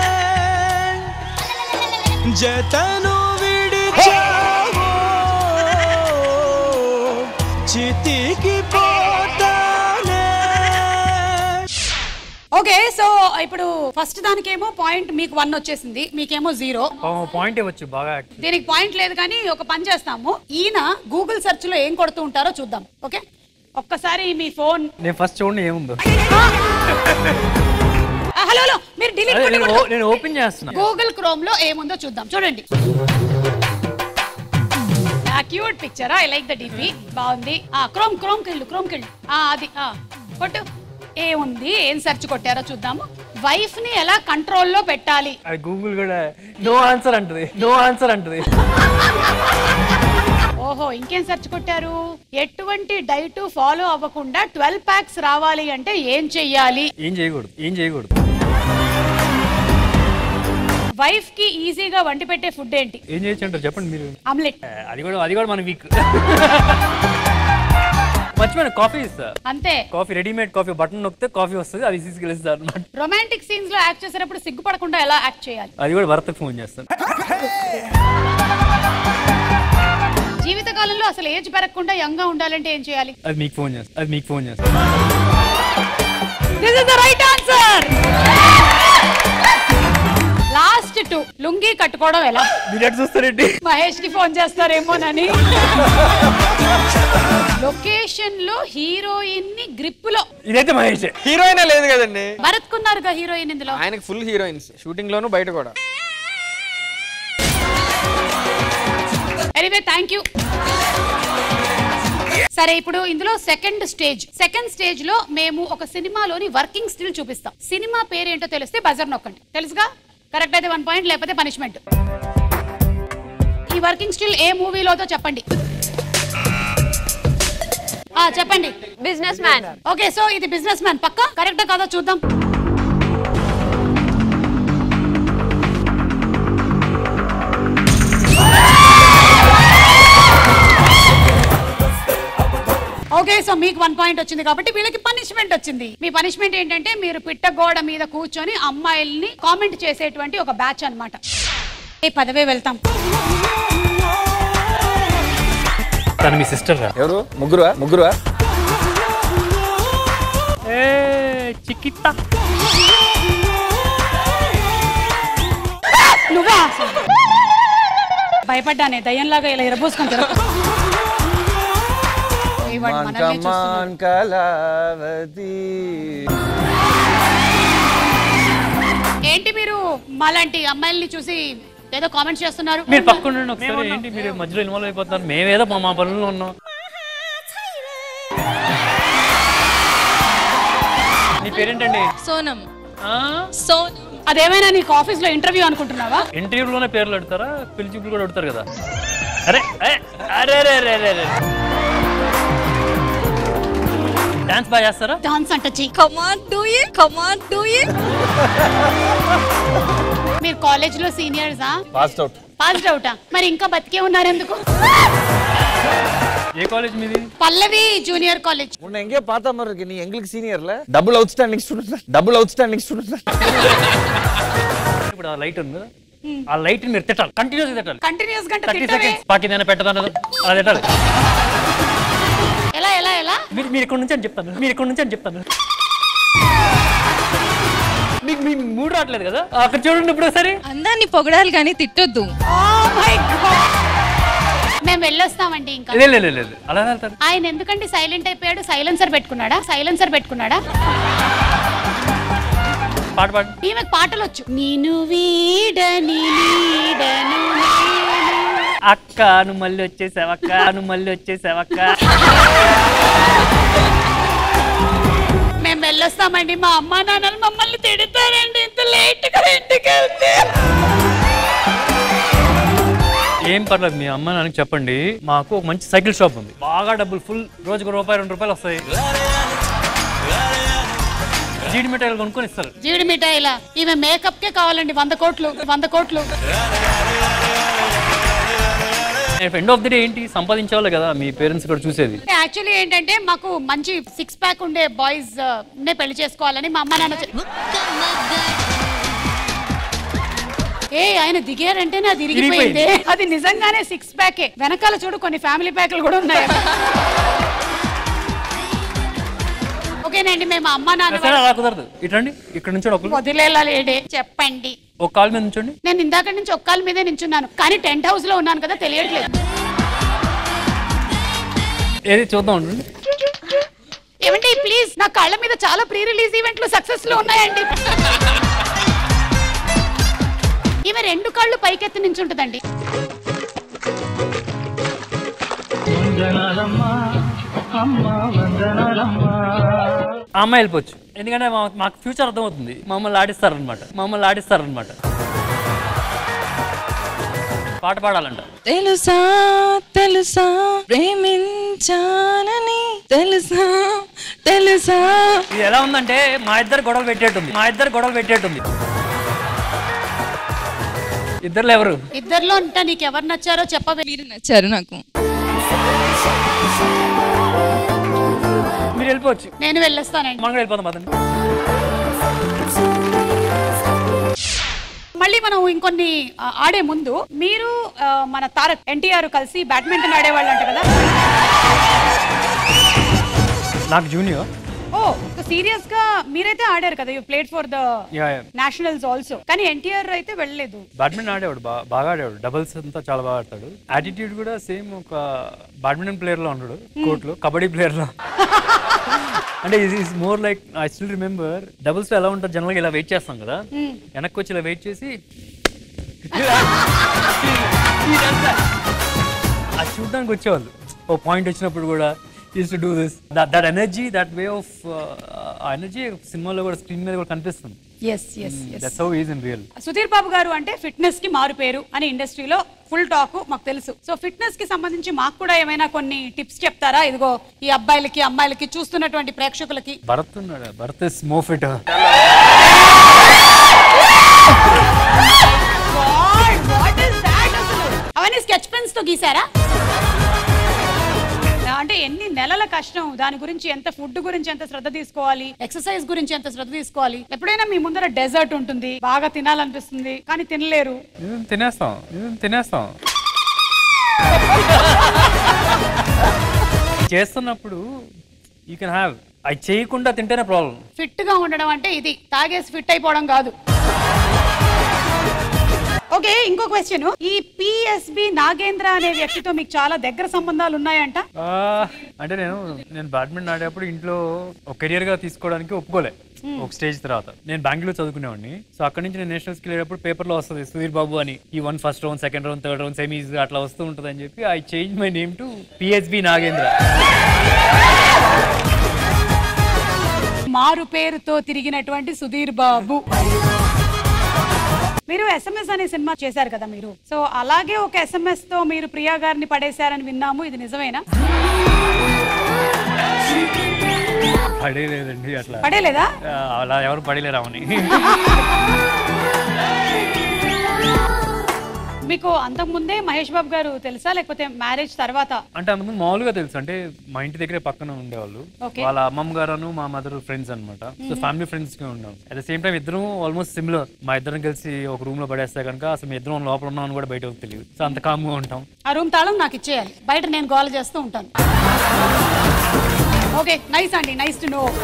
జతను విడిచావో చితికి పోతానే ఓకే సో ఇప్పుడు ఫస్ట్ దానికేమో పాయింట్ మీకు వన్ వచ్చేసింది మీకేమో జీరో పాయింట్ ఇవ్వచ్చు బాగా యాక్ట్ దీనికి పాయింట్ లేదు కానీ ఒక పని చేస్తాము ఈయన గూగుల్ సెర్చ్ లో ఏం కొడుతూ ఉంటారో చూద్దాం ఓకే ఒక్కసారి మీ ఫోన్ నేను ఫస్ట్ చూడండి ఏముందో హలో హలో మీరు అదే నేను డిలీట్ ఓ- నేను ఓపెన్ చేస్తున్నా గూగుల్ క్రోమ్ లో ఏముందో చూద్దాం చూడండి cute picture I like the DP బాగుంది ఆ క్రోమ్ క్రోమ్ కెళ్ళు క్రోమ్ కెళ్ళు ఆ అది ఆ కొట్టు ఏముంది ఏం సెర్చ్ కొట్టారో చూద్దాము వైఫ్ ని ఎలా కంట్రోల్లో పెట్టాలి అది గూగుల్ కూడా నో ఆన్సర్ అంటది నో ఆన్సర్ అంటది ఓహో ఇంకేం సెర్చ్ కొట్టారు ఎటువంటి డైట్ ఫాలో అవ్వకుండా ట్వెల్వ్ ప్యాక్స్ రావాలి అంటే ఏం చెయ్యాలి ఏం చేయకూడదు ఏం చేయకూడదు వైఫ్ కి ఈజీగా వండి పెట్టే ఫుడ్ ఏంటి ఏం చేయొచ్చు అంటారు చెప్పండి మీరు ఆమ్లెట్ ఆ, అది కూడా అది కూడా మన వీక్ మర్చిపోయిన కాఫీ ఇస్తా అంతే కాఫీ రెడీమేడ్ కాఫీ బటన్ నొక్కితే కాఫీ వస్తుంది అది తీసుకెళ్ళిస్తారు అనమాట రొమాంటిక్ సీన్స్ లో యాక్ట్ చేసేటప్పుడు సిగ్గుపడకుండా ఎలా యాక్ట్ చేయాలి అది కూడా భర్తకు ఫోన్ చేస్తాను జీవితకాలంలో అసలు ఏజ్ పెరగకుండా యంగ్ గా ఉండాలంటే ఏం చేయాలి అది మీకు ఫోన్ చేస్తాను అది మీకు ఫోన్ చేస్తాను this is the right answer last two lungi కట్టుకోవడం ఎలా మీరు ఎటు చూస్తారండి మహేష్ కి ఫోన్ చేస్తారేమోనని లొకేషన్ లో హీరోయిన్ ని గ్రిప్ లో ఇదైతే మహేష్ హీరోయిన్ లేదు కదండి భరత్ కున్నారుగా హీరోయిన్ ఇందులో ఆయనకి ఫుల్ హీరోయిన్స్ షూటింగ్ లోను బయట కూడా ఎనీవే థ్యాంక్ యూ సరే ఇప్పుడు ఇందులో సెకండ్ స్టేజ్ సెకండ్ స్టేజ్ లో మేము ఒక సినిమాలోని వర్కింగ్ స్టిల్ చూపిస్తాం సినిమా పేరేంటో తెలిస్తే బజర్ నొక్కండి తెలుసుగా కరెక్ట్ అయితే వన్ పాయింట్ లేకపోతే పనిష్మెంట్ ఈ వర్కింగ్ స్టిల్ ఏ మూవీలోతో చెప్పండి ఆ చెప్పండి బిజినెస్ మ్యాన్ ఓకే సో ఇది బిజినెస్ మ్యాన్ పక్క కరెక్టా కాదో చూద్దాం ఓకే సో మీకు వన్ పాయింట్ వచ్చింది కాబట్టి వీళ్ళకి పనిష్మెంట్ వచ్చింది మీ పనిష్మెంట్ ఏంటంటే మీరు పిట్ట గోడ మీద కూర్చొని అమ్మాయిల్ని కామెంట్ చేసేటువంటి ఒక బ్యాచ్ అన్నమాట ఏ పదవే వెళ్తాం తను మీ సిస్టర్ రా ఎవరు ముగ్గురువా ముగ్గురువా ఏ చిక్కిత్తా నువ్వా భయపడ్డానే దయ్యంలాగా ఇలా ఇరబోసుకొని తిరగ ఏ వాడు మనల్నే చూస్తున్నాడు. మాన్ కళావతి ఏంటి మీరు మాలాంటి అమ్మాయిల్ని చూసి ఏదో కామెంట్స్ చేస్తున్నారు మీరు పక్కన ఉండండి ఒకసారి ఏంటి మీరు మధ్యలో ఇన్వాల్వ్ అయిపోతున్నారు మేమేదో మా మా పనుల్లో ఉన్నాం నీ పేరేంటండి సోనం సోనం అదేమైనా నీకు ఆఫీస్ లో ఇంటర్వ్యూ అనుకుంటున్నావా ఇంటర్వ్యూలోనే పేర్లు అడుగుతారా పెళ్లి చూపులు కూడా అడుగుతారు కదా అరే ఏ, అరే అరే అరే అరే అరే డాన్స్ బాగా చేస్తారా డాన్స్ అంటే చెయ్యి come on do it come on do it మీరు కాలేజ్ లో సీనియర్సా పాస్డ్ అవుట్ పాస్డ్ అవుటా మరి ఇంకా బతికే ఉన్నారు ఎందుకు ఏ కాలేజ్ మీది పల్లవి జూనియర్ కాలేజ్ உன்னை எங்கேயோ பார்த்தா மாதிரி இருக்கு நீ எங்களுக்கு சீனியர்ல double outstanding student double outstanding student ఇప్పుడు ఆ లైట్ ఉంది కదా ఆ లైట్ మీరు తిట్టాలి కంటిన్యూస్ తిట్టాలి కంటిన్యూస్ గంట థర్టీ తిట్టవే సెకండ్స్ పాకిందైనా పెట్టదన్నది అలా తిట్టాలి ఎలా ఎలా ఎలా మీరు మీరు ఇక్కడ నుంచి అని చెప్తాను మీరు ఇక్కడ నుంచి అని చెప్తాను మీకు మీ మూడు రావట్లేదు కదా అక్కడ చూడండి ఇప్పుడు ఒకసారి అందరిని పొగడాలి కానీ తిట్టొద్దు మేము వెళ్ళొస్తామండి ఇంకా లేదు లేదు లేదు అలా వెళ్తారు ఆయన ఎందుకంటే సైలెంట్ అయిపోయాడు సైలెన్సర్ పెట్టుకున్నాడా సైలెన్సర్ పెట్టుకున్నాడా పాట పాడు ఈమెకు పాటలు వచ్చు నేను వీడని నీడను నేను. అక్క నువ్వు మళ్ళీ వచ్చేసావు అక్క నువ్వు మళ్ళీ వచ్చేసావు అక్క మేము వెళ్ళొస్తామండి మా అమ్మా నాన్నలు మమ్మల్ని తిడతారండి ఇంత లేట్ గా ఇంటికి వెళ్తే ఏం పర్లేదు మీ అమ్మ నాన్నకి చెప్పండి మాకు ఒక మంచి సైకిల్ షాప్ ఉంది బాగా డబ్బులు ఫుల్ రోజుకు రూపాయి రెండు రూపాయలు వస్తాయి జీడి మిఠాయిలు కొనుక్కొని ఇస్తారు జీడి మిఠాయిల ఈమె మేకప్ కే కావాలండి వంద కోట్లు వంద కోట్లు ఎండ్ ఆఫ్ ది డే ఏంటి సంపాదించేవాళ్ళు కదా మీ పేరెంట్స్ కూడా చూసేది యాక్చువల్లీ ఏంటంటే మాకు మంచి సిక్స్ ప్యాక్ ఉండే బాయ్స్ నే పెళ్లి చేసుకోవాలని మా అమ్మ నాన్న చె- ఏ ఆయన దిగారంటేనే అది ఇరిగిపోయింది అది నిజంగానే సిక్స్ ప్యాకే వెనకాల చూడు కొన్ని ఫ్యామిలీ ప్యాక్లు కూడా ఉన్నాయి ఓకేనండి మేము అమ్మ నాన్న సరే అలా కుదరదు ఇట్రండి ఇక్కడ నుంచి ఒకరు వదిలేలాలేడే చెప్పండి ఒక కాల్ మీద నుంచోండి నేను ఇందాక నుంచి ఒక్కల మీదే నించున్నాను కానీ టెంట్ హౌస్ లో ఉన్నాను కదా తెలియట్లేదు ఏది చూద్దాం ఉండండి ఏమండి ప్లీజ్ నా కళ్ళ మీద చాలా ప్రీ రిలీజ్ ఈవెంట్లు సక్సెస్ లో ఉన్నాయండి ఈమె రెండు కళ్ళు పైకెత్తి నించుంటదండి ఆ అమ్మాయి వెళ్ళిపోవచ్చు ఎందుకంటే మా- మాకు ఫ్యూచర్ అర్థమవుతుంది మమ్మల్ని ఆడిస్తారనమాట మమ్మల్ని ఆడిస్తారనమాట పాట పాడాలంట తెలుసా తెలుసా ప్రేమించానని తెలుసా తెలుసా ఇది ఎలా ఉందంటే మా ఇద్దరు గొడవలు పెట్టేట్టుంది మా ఇద్దరు గొడవలు పెట్టేట్టుంది ఇద్దరు ఎవరు ఇద్దరిలో ఉంటా నీకు ఎవరు నచ్చారో చెప్పవే మీరు నచ్చారు నాకు మీరు వెళ్ళిపోవచ్చు నేను వెళ్ళొస్తానండి మనం కూడా వెళ్ళిపోతాం పదండి మళ్ళీ మనం ఇంకొన్ని ఆ, ఆడే ముందు మీరు ఆ, మన తారక్ ఎన్టీఆర్ కలిసి బ్యాడ్మింటన్ ఆడేవాళ్ళు అంట కదా నాకు జూనియర్ ఓ సీరియస్ గా మీరైతే ఆడారు కదా you played for the yeah yeah nationals also కానీ ఎన్టీఆర్ అయితే వెళ్ళలేదు బ్యాడ్మింటన్ ఆడేవాడు బా- బాగా ఆడేవాడు డబుల్స్ అంతా చాలా బాగా ఆడతాడు యాటిట్యూడ్ కూడా సేమ్ ఒక బ్యాడ్మింటన్ ప్లేయర్ లో ఉన్నాడు కోర్ట్ లో కబడ్డీ ప్లేయర్ లో అంటే ఇది is more like I still remember doubles లో ఎలా ఉంటుంది జనరల్ గా ఇలా వెయిట్ చేస్తాం కదా Hmm. వెనక్కి వచ్చి ఇలా వెయిట్ చేసి అది చూడడానికి వచ్చేవాళ్ళు ఓ పాయింట్ వచ్చినప్పుడు కూడా use to do this that energy that way of ah energy సినిమాలో కూడా స్క్రీన్ మీద కూడా కనిపిస్తుంది yes yes yes that's how is in real Sudheer Babu garu అంటే ఫిట్నెస్ కి మారు పేరు అని ఇండస్ట్రీలో ఫుల్ టాక్ మాకు తెలుసు సో ఫిట్నెస్ కి సంబంధించి మాకు కూడా ఏమైనా కొన్ని టిప్స్ చెప్తారా ఇదిగో ఈ అబ్బాయిలకి అమ్మాయిలకి చూస్తున్నటువంటి ప్రేక్షకులకి భరత్ ఉన్నాడు భరత్ ఇస్ మో ఫిట్ అవన్నీ స్కెచ్ పెన్స్ తో గీసారా అంటే ఎన్ని నెలల కష్టం దాని గురించి ఎంత ఫుడ్ గురించి ఎంత శ్రద్ధ తీసుకోవాలి ఎక్సర్సైజ్ గురించి ఎంత శ్రద్ధ తీసుకోవాలి ఎప్పుడైనా మీ ముందర డెజర్ట్ ఉంటుంది బాగా తినాలనిపిస్తుంది కానీ తినలేరు ఇది తినేస్తాం ఇది తినేస్తాం చేస్తున్నప్పుడు యూ కెన్ హ్యావ్ అది చేయకుండా తింటేనే ప్రాబ్లం ఫిట్ గా ఉండడం అంటే ఇది తాగేసి ఫిట్ అయిపోవడం కాదు ఓకే ఇంకో క్వశ్చన్ ఈ పిఎస్బి నాగేంద్ర అనే వ్యక్తితో మీకు చాలా దగ్గర సంబంధాలు ఉన్నాయంట అంటే నేను నేను బ్యాడ్మింటన్ ఆడేటప్పుడు ఇంట్లో ఒక కెరియర్ గా తీసుకోవడానికి ఒప్పుకోలే Hmm. ఒక స్టేజ్ తర్వాత నేను బెంగళూరు చదువుకునేవాడిని సో అక్కడ నుంచి నేను నేషనల్స్కి వెళ్ళేటప్పుడు పేపర్లో వస్తుంది సుధీర్ బాబు అని ఈ one first round second round third round semis అట్లా వస్తూ ఉంటుంది అని చెప్పి I change my name to PSB Nagendra మారు పేరుతో తిరిగినటువంటి సుధీర్ బాబు మీరు ఎస్ఎంఎస్ అనే సినిమా చేశారు కదా మీరు సో అలాగే ఒక ఎస్ఎంఎస్ తో మీరు ప్రియా గారిని పడేశారని విన్నాము ఇది నిజమేనా పడేలేదండి అట్లా పడేలేదా? ఆ, అలా ఎవరు పడేలేరు అవని మీకు అంతకుముందే మహేష్ బాబు గారు తెలుసా లేకపోతే మ్యారేజ్ తర్వాత అంటే అంతకుముందు మామూలుగా తెలుసు అంటే మా ఇంటి దగ్గరే పక్కన ఉండేవాళ్ళు Okay. వాళ్ళ అమ్మమ్మ గారు మా మదర్ ఫ్రెండ్స్ అన్నమాట సో Mhm. ఫ్యామిలీ ఫ్రెండ్స్ గా ఉన్నాం అట్ ద సేమ్ టైం ఇద్దరం ఆల్మోస్ట్ సిమిలర్ మా ఇద్దరం కలిసి ఒక రూమ్ లో పడేస్తే కనుక అసలు మీ ఇద్దరం లోపల ఉన్నామని కూడా బయట తెలియదు సో అంత కామ్గా ఉంటాం ఆ రూమ్ తాళం నాకు ఇచ్చేయాలి బయట నేను గోల చేస్తూ ఉంటాను ఓకే నైస్ అండి nice to know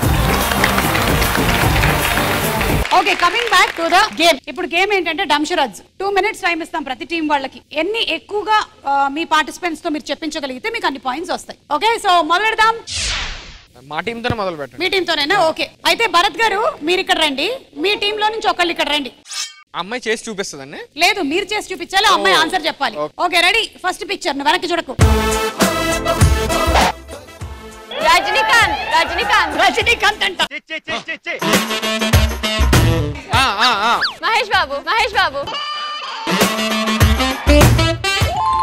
okay coming back to the game ఇప్పుడు గేమ్ ఏంటంటే డంషరాజ్ టూ మినిట్స్ టైం ఇస్తాం ప్రతి టీం వాళ్ళకి ఎన్ని ఎక్కువగా ఆ, మీ పార్టిసిపెంట్స్ తో మీరు చెప్పించగలిగితే మీకు అన్ని పాయింట్స్ వస్తాయి ఓకే సో మొదలెడదాం మా టీంతోనే మొదలు పెట్టండి మీ టీం తోనేనా ఓకే అయితే భరత్ గారు మీరు ఇక్కడ రండి మీ టీం లో నుంచి ఒకళ్ళు ఇక్కడ రండి అమ్మాయి చేసి చూపిస్తుందండి లేదు మీరు చేసి చూపించాలి ఆ అమ్మాయి ఓ, ఆన్సర్ చెప్పాలి ఓకే రెడీ ఫస్ట్ పిక్చర్ నువ్వు వెనక్కి చూడకు రజనీకాంత్ రజనీకాంత్ రజనీకాంత్ అంట మహేష్ బాబు మహేష్ బాబు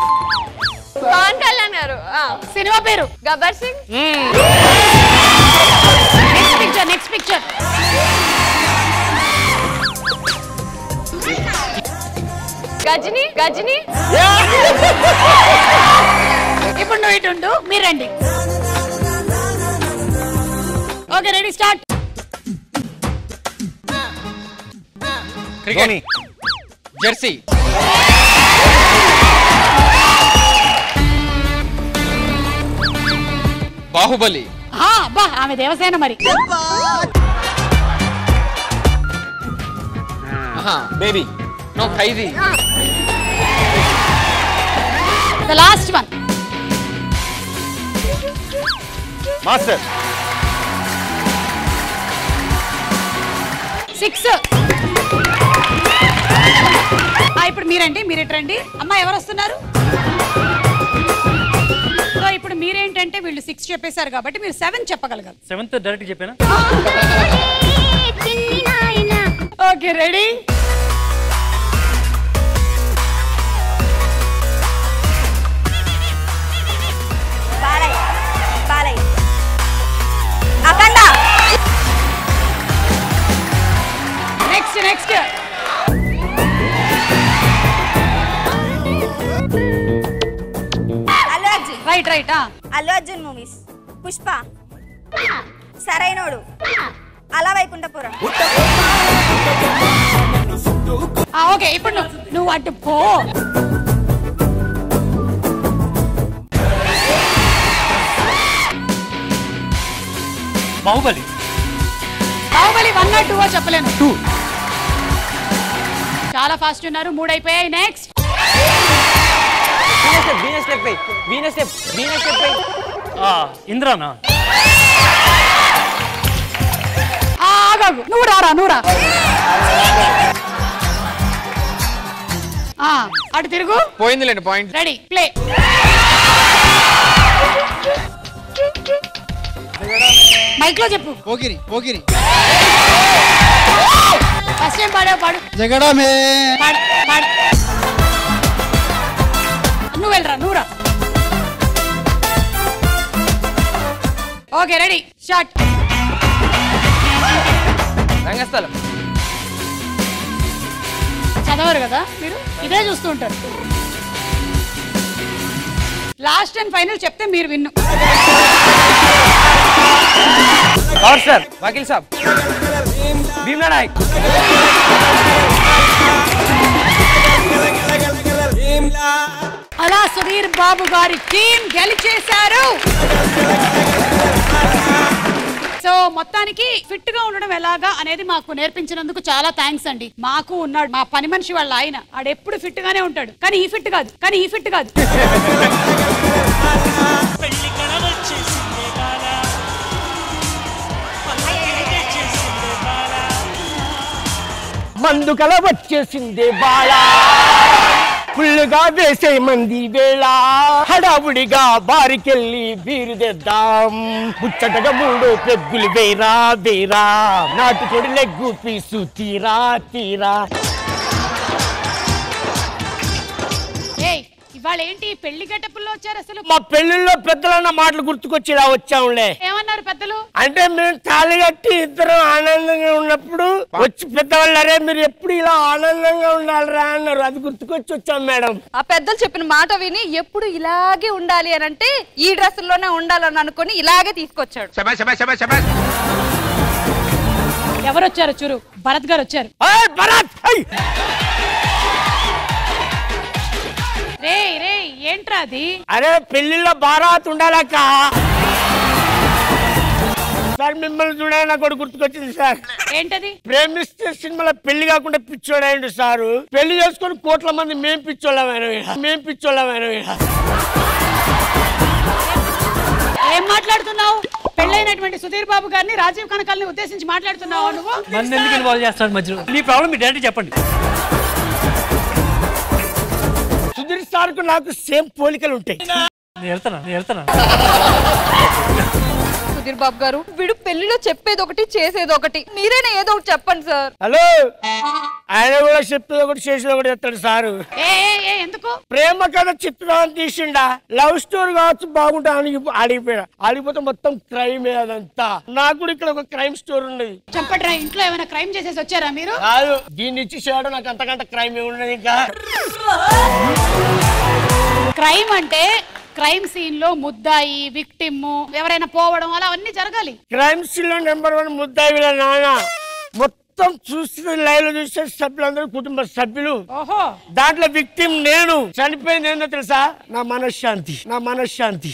సినిమా పేరు Gabbar Singh next picture next picture Ghajini Ghajini ఇప్పుడు నువ్వు ఇటు ఉండు మీరు రండి okay ready start cricket jersey Baahubali బా ఆమె దేవసేన మరి baby no Khaidi the last one master six ఇప్పుడు మీరండి మీరు ఇటు రండి అమ్మ ఎవరు వస్తున్నారు సో ఇప్పుడు మీరేంటంటే వీళ్ళు సిక్స్ చెప్పేశారు కాబట్టి మీరు సెవెన్ చెప్పగలగాలి సెవెంత్ డైరెక్ట్ చెప్పానా okay ready Balayya Balayya Akhanda next next Allu Arjun right right Allu Arjun movies Pushpa Sarrainodu అలా వైకుంఠపురం ఓకే ఇప్పుడు నువ్వు నువ్వు అటు పో Baahubali Baahubali one not two చెప్పలేను టూ చాలా ఫాస్ట్ ఉన్నారు మూడు అయిపోయాయి next Venus step Venus step Venus step ఆ, ఇంద్రానా ఆగాగు నువ్వు రారా నువ్వు రా ఆ, అటు తిరుగు పోయిందిలేండి పాయింట్ రెడీ ప్లే మైక్ లో చెప్పు పోకిరి పోకిరి ఫస్ట్ టైం పాడావు పాడు జగడమే పాడు పాడు నువ్వు వెళ్ళరా నువ్వు రా ఓకే రెడీ స్టార్ట్ రంగస్థలం చదవరు కదా మీరు ఇదే చూస్తూ ఉంటారు లాస్ట్ అండ్ ఫైనల్ చెప్తే మీరు win power star Vakeel Saab Bheemla Nayak అలా సుధీర్ బాబు గారి టీం గెలిచేశారు సో మొత్తానికి ఫిట్ గా ఉండడం ఎలాగా అనేది మాకు నేర్పించినందుకు చాలా థ్యాంక్స్ అండి మాకు ఉన్నాడు మా పని మనిషి వాళ్ళ ఆయన ఆడెప్పుడు ఫిట్ గానే ఉంటాడు కానీ ఈ ఫిట్ కాదు కానీ ఈ ఫిట్ కాదు మందు కల వచ్చేసిందే బాళ ఫుల్లుగా వేసే మంది వేళ హడావుడిగా బారికెళ్ళి బీరు తెద్దాం ముచ్చటగా మూడు పెగ్గులు వేరా వేరా నాటుకోడి లెగ్గు పీసు తీరా తీరా ఏయ్ ఇవాళ ఏంటి పెళ్లి గెటప్పుల్లో వచ్చారు అసలు మా పెళ్లిళ్ళలో పెద్దలన్న మాటలు గుర్తుకొచ్చేలా వచ్చాంలే ఏమన్నారు పెద్దలు అంటే మేము తాళి కట్టి ఇద్దరం ఆనందంగా ఉన్నప్పుడు వచ్చి పెద్దవాళ్ళు అరే మీరు ఎప్పుడు ఇలా ఆనందంగా ఉండాలిరా అన్నారు అది గుర్తుకొచ్చి వచ్చాం మేడం ఆ పెద్దలు చెప్పిన మాట విని ఎప్పుడు ఇలాగే ఉండాలి అని అంటే ఈ డ్రెస్సుల్లోనే ఉండాలని అనుకుని ఇలాగే తీసుకొచ్చాడు ఎవరు వచ్చారు చూరు భరత్ గారు వచ్చారు రే రే ఏంట్రా అది అరే పెళ్లిలో బారాత్ ఉండాలక్క సార్ మిమ్మల్ని చూడాలని నాకు ఒకటి గుర్తుకొచ్చింది సార్ ఏంటది ప్రేమిస్తే సినిమాలో పెళ్లి కాకుండా పిచ్చోడైండు సారు పెళ్లి చేసుకొని కోట్ల మంది మేం పిచ్చోళ్ళమైన మేం పిచ్చోళ్ళమైన ఏం మాట్లాడుతున్నావు పెళ్ళైనటువంటి సుధీర్ బాబు గారిని రాజీవ్ కనకాల్ని ఉద్దేశించి మాట్లాడుతున్నావు నువ్వు నన్ను ఎందుకు ఇన్వాల్వ్ చేస్తాడు మధ్యలో నీ ప్రాబ్లం మీ డాడీ చెప్పండి సుధీర్ సార్కు నాకు సేమ్ పోలికలు ఉంటాయి నేను వెళ్తానా నేను వెళ్తానా సుధీర్ బాబు గారు వీడు పెళ్లిలో చెప్పేది ఒకటి చేసేది ఒకటి మీరైనా ఏదో ఒకటి చెప్పండి సార్ హలో ఆయన కూడా చెప్పేది ఒకటి చేసేది ఒకటి చెప్తాడు సారు ఏ ఏ, ఏ ఎందుకు ప్రేమ కథ చిత్రం తీసిండా లవ్ స్టోరీ కావచ్చు బాగుంటా అని ఆడిపోయా ఆడిపోతే మొత్తం క్రైమ్ అదంతా నాకు కూడా ఇక్కడ ఒక క్రైమ్ స్టోరీ ఉన్నది చంపట్రా ఇంట్లో ఏమైనా క్రైమ్ చేసేసి వచ్చారా మీరు కాదు దీన్ని ఇచ్చి చేయడం నాకు అంతకంటే క్రైమ్ ఏమున్నది ఇంకా క్రైమ్ అంటే క్రైమ్ సీన్ లో ముద్దాయి విక్టిమ్ ఎవరైనా పోవడం అలా అవన్నీ జరగాలి క్రైమ్ సీన్ లో నెంబర్ వన్ ముద్దాయి వీళ్ళ నాన్న మొత్తం చూస్తే లైవ్ లో చూస్తే సభ్యులందరూ కుటుంబ సభ్యులు ఓహో దాంట్లో విక్టిమ్ నేను చనిపోయింది ఏందో తెలుసా నా మనశ్శాంతి నా మనశ్శాంతి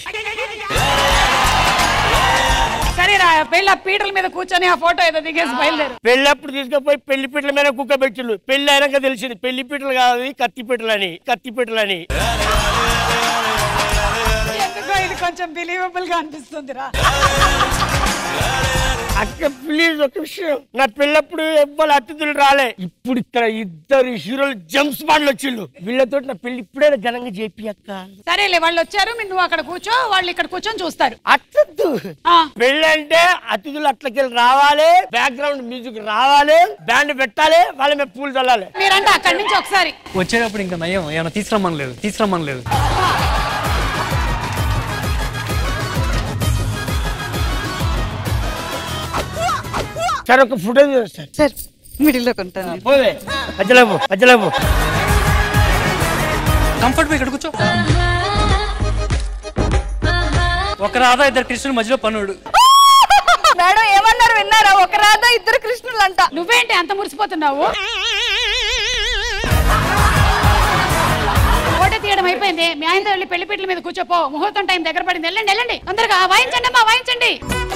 సరే రా పెళ్ళ పీటల మీద కూర్చొని ఆ ఫోటో ఏదో దిగేసి బయలుదేరు పెళ్ళప్పుడు తీసుకుపోయి పెళ్లి పీటల మీద కుక్క పెట్టిండు పెళ్లి అయినాక తెలిసింది పెళ్లి పీటలు కాదు ఇది కత్తి పీటలు అని కత్తి పీటలు అని ఎందుకో ఇది కొంచెం బిలీవబుల్ గా అనిపిస్తుందిరా అక్క ప్లీజ్ ఒక విషయం నా పెళ్ళప్పుడు ఎవ్వరు అతిథులు రాలే ఇప్పుడు ఇక్కడ ఇద్దరు హీరోలు జంప్స్ బాండ్లు వచ్చిండు వీళ్ళతో నా పెళ్లి ఇప్పుడే ఘనంగా చేపి అక్క సరేలే వాళ్ళు వచ్చారు మీరు నువ్వు అక్కడ కూర్చో వాళ్ళు ఇక్కడ కూర్చొని చూస్తారు అట్లద్దు పెళ్ళి అంటే అతిథులు అట్లకెళ్ళి రావాలి బ్యాక్గ్రౌండ్ మ్యూజిక్ రావాలి బ్యాండ్ పెట్టాలి వాళ్ళ మీద పూలు చల్లాలి మీరంటే అక్కడి నుంచి ఒకసారి వచ్చేటప్పుడు ఇంకా నయం ఏమైనా తీసుకురమ్మని లేదు తీసుకురమ్మని లేదు సరే ఒక ఫోటో సార్ సార్ మిడిల్ లో కొంటాను పోవే మధ్యలో పో మధ్యలో పో కంఫర్ట్ ఇక్కడ కూర్చో ఒక రాధా ఇద్దరు కృష్ణుడు మధ్యలో పనుడు మేడం ఏమన్నారు విన్నారా ఒక రాధా ఇద్దరు కృష్ణులు అంట నువ్వేంటి అంత మురిసిపోతున్నావు ఫోటో తీయడం అయిపోయింది మీ ఆయనతో వెళ్ళి పెళ్లి పీటల మీద కూర్చోపో ముహూర్తం టైం దగ్గర పడింది వెళ్ళండి వెళ్ళండి తొందరగా వాయించండి అమ్మా వాయించండి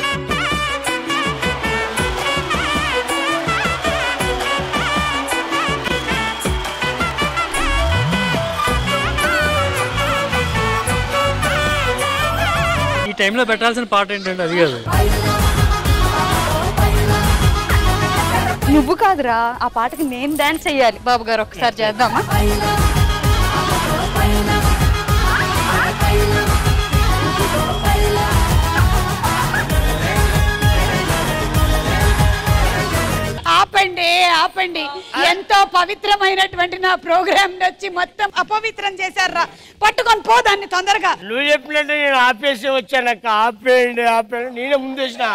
ఈ టైంలో పెట్టాల్సిన పాట ఏంటంటే అది కాదు నువ్వు కాదురా ఆ పాటకి నేను డాన్స్ చెయ్యాలి బాబు గారు ఒకసారి చేద్దామా ఆపండి ఆపండి ఎంతో పవిత్రమైనటువంటి నా ప్రోగ్రామ్ వచ్చి మొత్తం అపవిత్రం చేశారా పట్టుకొని పో దాన్ని తొందరగా నువ్వు చెప్పినట్టు నేను ఆపేసి వచ్చాను అక్క ఆపేయండి ఆపేయండి నేనే ముందేసిన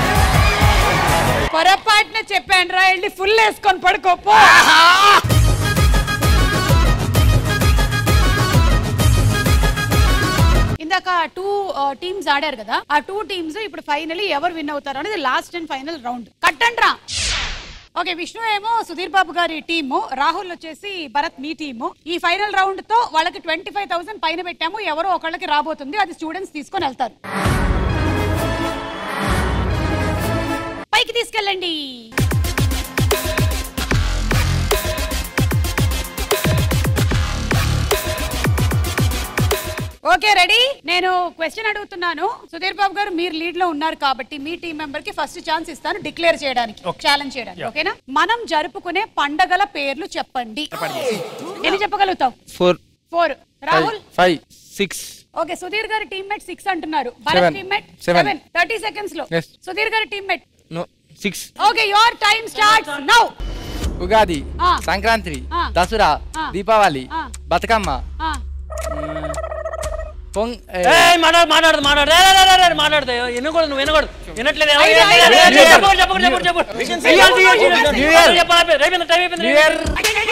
పొరపాటున చెప్పాను రా వెళ్ళి ఫుల్ వేసుకొని పడుకోపో ఇందాక టూ టీమ్స్ ఆడారు కదా ఆ టూ టీమ్స్ ఇప్పుడు ఫైనలీ ఎవరు విన్ అవుతారు అనేది లాస్ట్ అండ్ ఫైనల్ రౌండ్ కట్టండి రా ఓకే విష్ణు ఏమో సుధీర్ బాబు గారి టీము రాహుల్ వచ్చేసి భరత్ మీ టీము ఈ ఫైనల్ రౌండ్ తో వాళ్ళకి ట్వంటీ ఫైవ్ థౌసండ్ పైన పెట్టాము ఎవరో ఒకళ్ళకి రాబోతుంది అది స్టూడెంట్స్ తీసుకొని వెళ్తారు పైకి తీసుకెళ్ళండి ఓకే రెడీ నేను క్వశ్చన్ అడుగుతున్నాను సుధీర్ బాబు గారు మీరు లీడ్ లో ఉన్నారు కాబట్టి మీ టీం మెంబర్ కి ఫస్ట్ ఛాన్స్ ఇస్తాను డిక్లేర్ చేయడానికి ఛాలెంజ్ చేయడానికి Yeah. ఓకేనా మనం జరుపుకునే పండగల పేర్లు చెప్పండి ఎన్ని చెప్పగలుగుతావు four four Rahul five six okay Sudheer గారి టీమ్మేట్ సిక్స్ అంటున్నారు Bharath Seven. Teammate Seven. Seven thirty seconds లో Yes. సుధీర్ గారి teammate no six okay your time starts now Ugadi ఆ. సంక్రాంతి ఆ. దసరా ఆ. దీపావళి ఆ. బతుకమ్మ ఆ. పొంగ్ ఏయ్, మాట్లాడు మాట్లాడు మాట్లాడు రే, రే, రే, రే, రే, మాట్లాడతా వినకూడదు నువ్వు వినకూడదు వినట్లేదు ఐదు, ఐదు, ఐదు, ఐదు, చెప్పండి చెప్పండి చెప్పండి చెప్పండి చెయ్యాలి, చెయ్యాలి, చెయ్యాలి. New Year. చెప్పాలి, అయిపోయింది, అయిపోయింది, టైం అయిపోయింది New Year.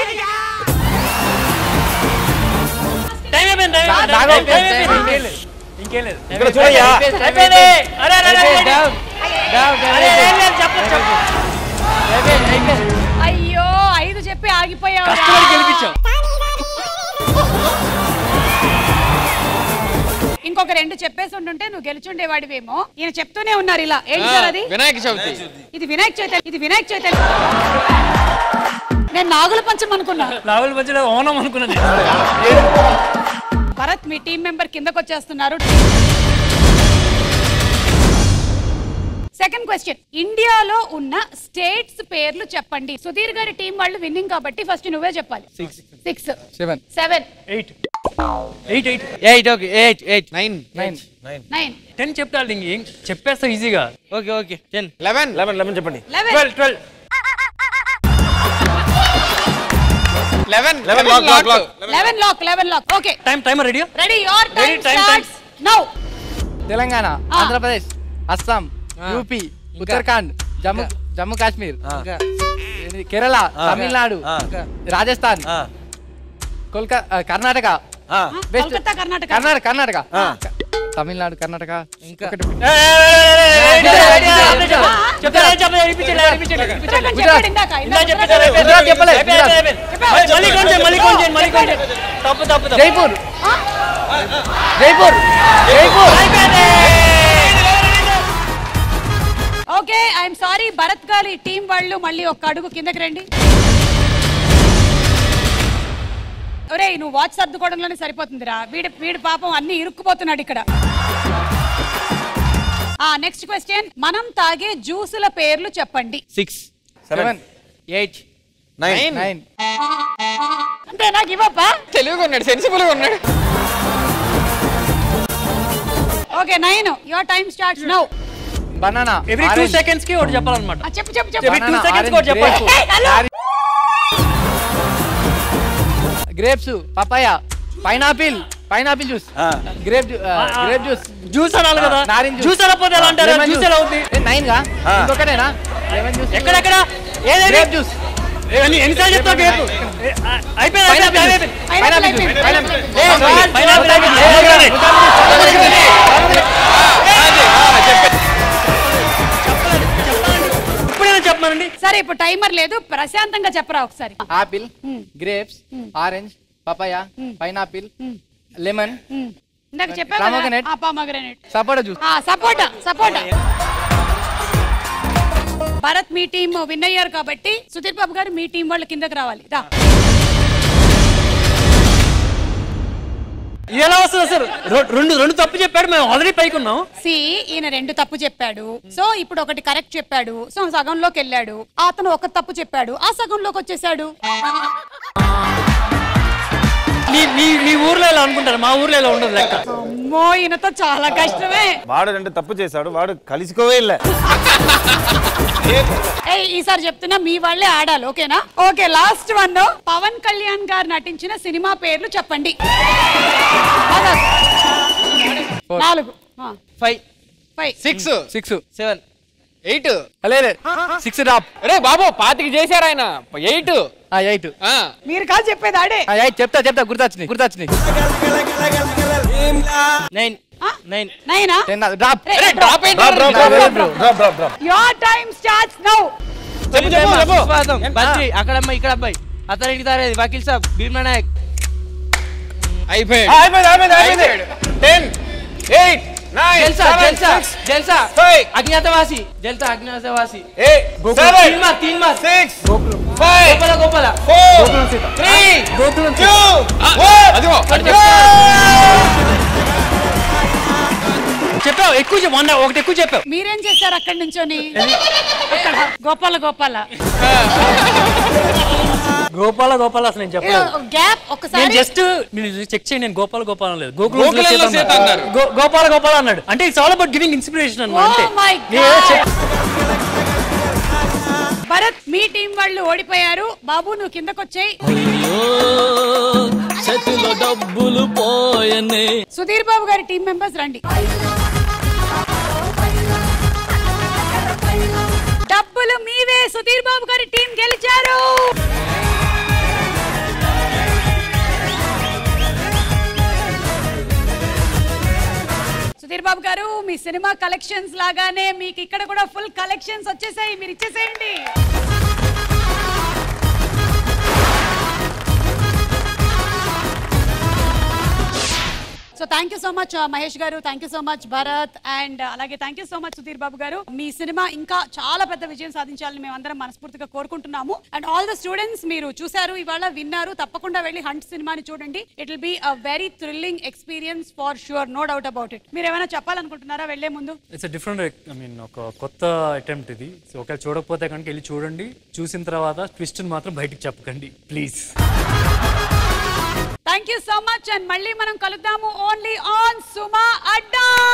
టైం అయిపోయింది టైం అయిపోయింది, దాగు, టైం అయిపోయింది. టైం ఇంకేం లేదు, ఇంకేం లేదు ఇక్కడ చూడయ్యా. అయిపోయింది అరే అరే అరే, అరే Down, down, down, అరే, ఏం లేదు, చెప్పు చెప్పు అయ్యో ఐదు చెప్పి ఆగిపోయావు కష్టపడి గెలిపించావు ఇంకొక రెండు చెప్పేసి ఉంటుంటే నువ్వు గెలుచుండేవాడివేమో ఈయన చెప్తూనే ఉన్నారు ఇలా ఏంటి సార్ అది వినాయక చవితి ఇది వినాయక చవితి ఇది వినాయక చవితి నేను నాగుల పంచం అనుకున్నా నాగుల మధ్యలో ఓనం అనుకున్నాను భరత్ మీ టీం మెంబర్ కిందకు వచ్చేస్తున్నారు సెకండ్ క్వశ్చన్ ఇండియాలో ఉన్న స్టేట్స్ పేర్లు చెప్పండి సుధీర్ గారి టీం వాళ్ళు విన్నింగ్ కాబట్టి ఫస్ట్ నువ్వే చెప్పాలి six six seven seven eight eight eight eight okay eight eight nine nine nine ten చెప్తాడు ఇంక ఏం చెప్పేస్తా ఈజీగా okay okay ten eleven eleven eleven చెప్పండి eleven twelve twelve eleven eleven lock lock lock eleven lock eleven lock okay time timer ready ready your time Ready, time, starts now Telangana Andhra Pradesh Assam UP Uttarakhand Jammu Jammu Kashmir ఇది Kerala Tamil Nadu Rajasthan Kolkata Karnataka west Kolkata Karnataka Karnataka Karnataka Tamil Nadu Karnataka ఇంకా ఉత్తరాఖండ్ చెప్పాడు ఇందాక ఇందాక ఉత్తరాఖండ్ గుజరాత్ చెప్పలే గుజరాత్. తప్పు తప్పు Jaipur Jaipur Jaipur okay I'm sorry Bharath గారి టీం వాళ్ళు మళ్ళీ ఒక్క అడుగు కిందకి రండి ఒరేయ్ నువ్వు వాచ్ సర్దుకోవడంలోనే సరిపోతుందిరా వీడి వీడి పాపం అన్ని ఇరుక్కుపోతున్నాడు ఇక్కడ ఆ నెక్స్ట్ క్వశ్చన్ మనం తాగే జ్యూసుల పేర్లు చెప్పండి six seven eight nine nine అంతే నాకు ఇవ్వప్పా తెలుగుగా ఉన్నాడు సెన్సిబుల్ గా ఉన్నాడు okay nine your time starts now banana every two seconds కి ఒకటి చెప్పాలన్నమాట చెప్పు చెప్పు చెప్పు Every two seconds కి ఒకటి చెప్పాలి Hey, hello. Grapes papaya pineapple pineapple juice grape grape juice juice అనాలి కదా నారింజ జ్యూస్ అనకపోతే ఎలా అంటారు జ్యూస్ ఎలా అవుతుంది నైన్ గా ఇంకొకటేనా లెమన్ జ్యూస్ ఎక్కడెక్కడ ఏదేది గ్రేప్ జ్యూస్ ఎన్ని- ఎన్నిసార్లు చెప్తావు గ్రేప్ అయిపోయింది Pineapple అయిపోయింది, juice. అయిపోయింది. Pineapple juice. Pineapple. ఏ, Pineapple. pineapple అయిపోయింది. ఏ, ఏ, ఇప్పుడైనా చెప్పమానండి సరే ఇప్పుడు టైమర్ లేదు ప్రశాంతంగా చెప్పరా ఒకసారి apple grapes orange papaya pineapple lemon ఇందాక చెప్పావు Pomegranate. కదా pomegranate sapota juice sapota sapota Bharath మీ టీం విన్ అయ్యారు కాబట్టి సుధీర్ బాబు గారు మీ టీం వాళ్ళు కిందకి రావాలి రా ఇది ఎలా వస్తుంది సార్ రెండు రెండు తప్పు చెప్పాడు మేము ఆల్రెడీ పైకి ఉన్నాం సి ఈయన రెండు తప్పు చెప్పాడు సో ఇప్పుడు ఒకటి కరెక్ట్ చెప్పాడు సో సగంలోకి వెళ్ళాడు అతను ఒక తప్పు చెప్పాడు ఆ సగంలోకి వచ్చేసాడు మీ మీ మీ ఊర్లో ఎలా అనుకుంటారు మా ఊర్లో ఎలా ఉండదు లెక్క అమ్మో ఈయనతో చాలా కష్టమే వాడు రెండు తప్పు చేశాడు వాడు కలిసికోవే ఇల్లే ఏయ్ ఈసారి చెప్తున్నా మీ వాళ్ళే ఆడాలి ఓకేనా okay last one Pawan Kalyan garu నటించిన సినిమా పేర్లు చెప్పండి ఆగండి. నాలుగు five five six six seven eight లేదు సిక్స్ డ్రాప్ అరే బాబు పాతికి చేశారు ఆయన ఎయిట్ ఎయిట్ మీరు కాదు చెప్పేది ఆడే ఎయిట్ చెప్తా చెప్తా గుర్తొచ్చినాయి గుర్తొచ్చినాయి నైన్ నైన్ నైనా టెన్ డ్రాప్ అరే, డ్రాప్ ఏంటి drop drop drop drop drop drop your time starts now చెప్పు చెప్పు చెప్పు బంచి అక్కడ అమ్మాయి ఇక్కడ అబ్బాయి అతను ఇంటి తారేది వకీల్ సాబ్ భీమ్లా నాయక్ అయిపోయాడు అయిపోయింది అయిపోయింది అయిపోయింది ten eight nine Jalsa Jalsa Jalsa Agnyaathavaasi Jalsa Agnyaathavaasi Teen Maar Teen Maar six Gopala Gopala four three two అదిగో చెప్పావు ఎక్కువ చెప్పు వంద ఒకటి ఎక్కువ చెప్పావు మీరేం చేశారు అక్కడి నుంచోని అక్కడ గోపాల గోపాల గోపాల గోపాల అసలు నేను చెప్పలేదు గ్యాప్ నేను ఒకసారి జస్ట్ మీరు చెక్ చేయండి నేను గోపాల గోపాల లేదు గోకులంలో సీత అన్నారు. గోపాల గోపాల అన్నాడు అంటే it's all about giving inspiration అన్నమాట Oh అంతే my నేను ఏదో God. చెప్- భరత్ మీ టీం వాళ్ళు ఓడిపోయారు బాబు నువ్వు కిందకు వచ్చాయి చేతిలో డబ్బులు పోయనే సుధీర్ బాబు గారి టీం మెంబర్స్ రండి డబ్బులు మీవే సుధీర్ బాబు గారి టీం గెలిచారు సుధీర్ బాబు గారు మీ సినిమా కలెక్షన్స్ లాగానే మీకు ఇక్కడ కూడా ఫుల్ కలెక్షన్స్ వచ్చేసాయి మీరు ఇచ్చేసేయండి so thank you so much Mahesh garu thank you so much Bharath and అలాగే thank you so much Sudheer Babu garu మీ సినిమా ఇంకా చాలా పెద్ద విజయం సాధించాలని మేమందరం మనస్ఫూర్తిగా కోరుకుంటున్నాము అండ్ ఆల్ ద స్టూడెంట్స్ మీరు చూశారు ఇవాళ విన్నారు తప్పకుండా వెళ్ళి హంట్ సినిమాని చూడండి it will be a very thrilling experience for sure no doubt about it మీరు ఏమైనా చెప్పాలనుకుంటున్నారా వెళ్లే ముందు ఇట్స్ డిఫరెంట్ ఐ మీన్ ఒక కొత్త అటెంప్ట్ ఇది సో ఒకవేళ చూడకపోతే కనుక వెళ్ళి చూడండి చూసిన తర్వాత ట్విస్ట్ మాత్రం బయటికి చెప్పకండి please thank you so much and మళ్ళీ మనం కలుద్దాము ఓన్లీ ఆన్ సుమా అడ్డా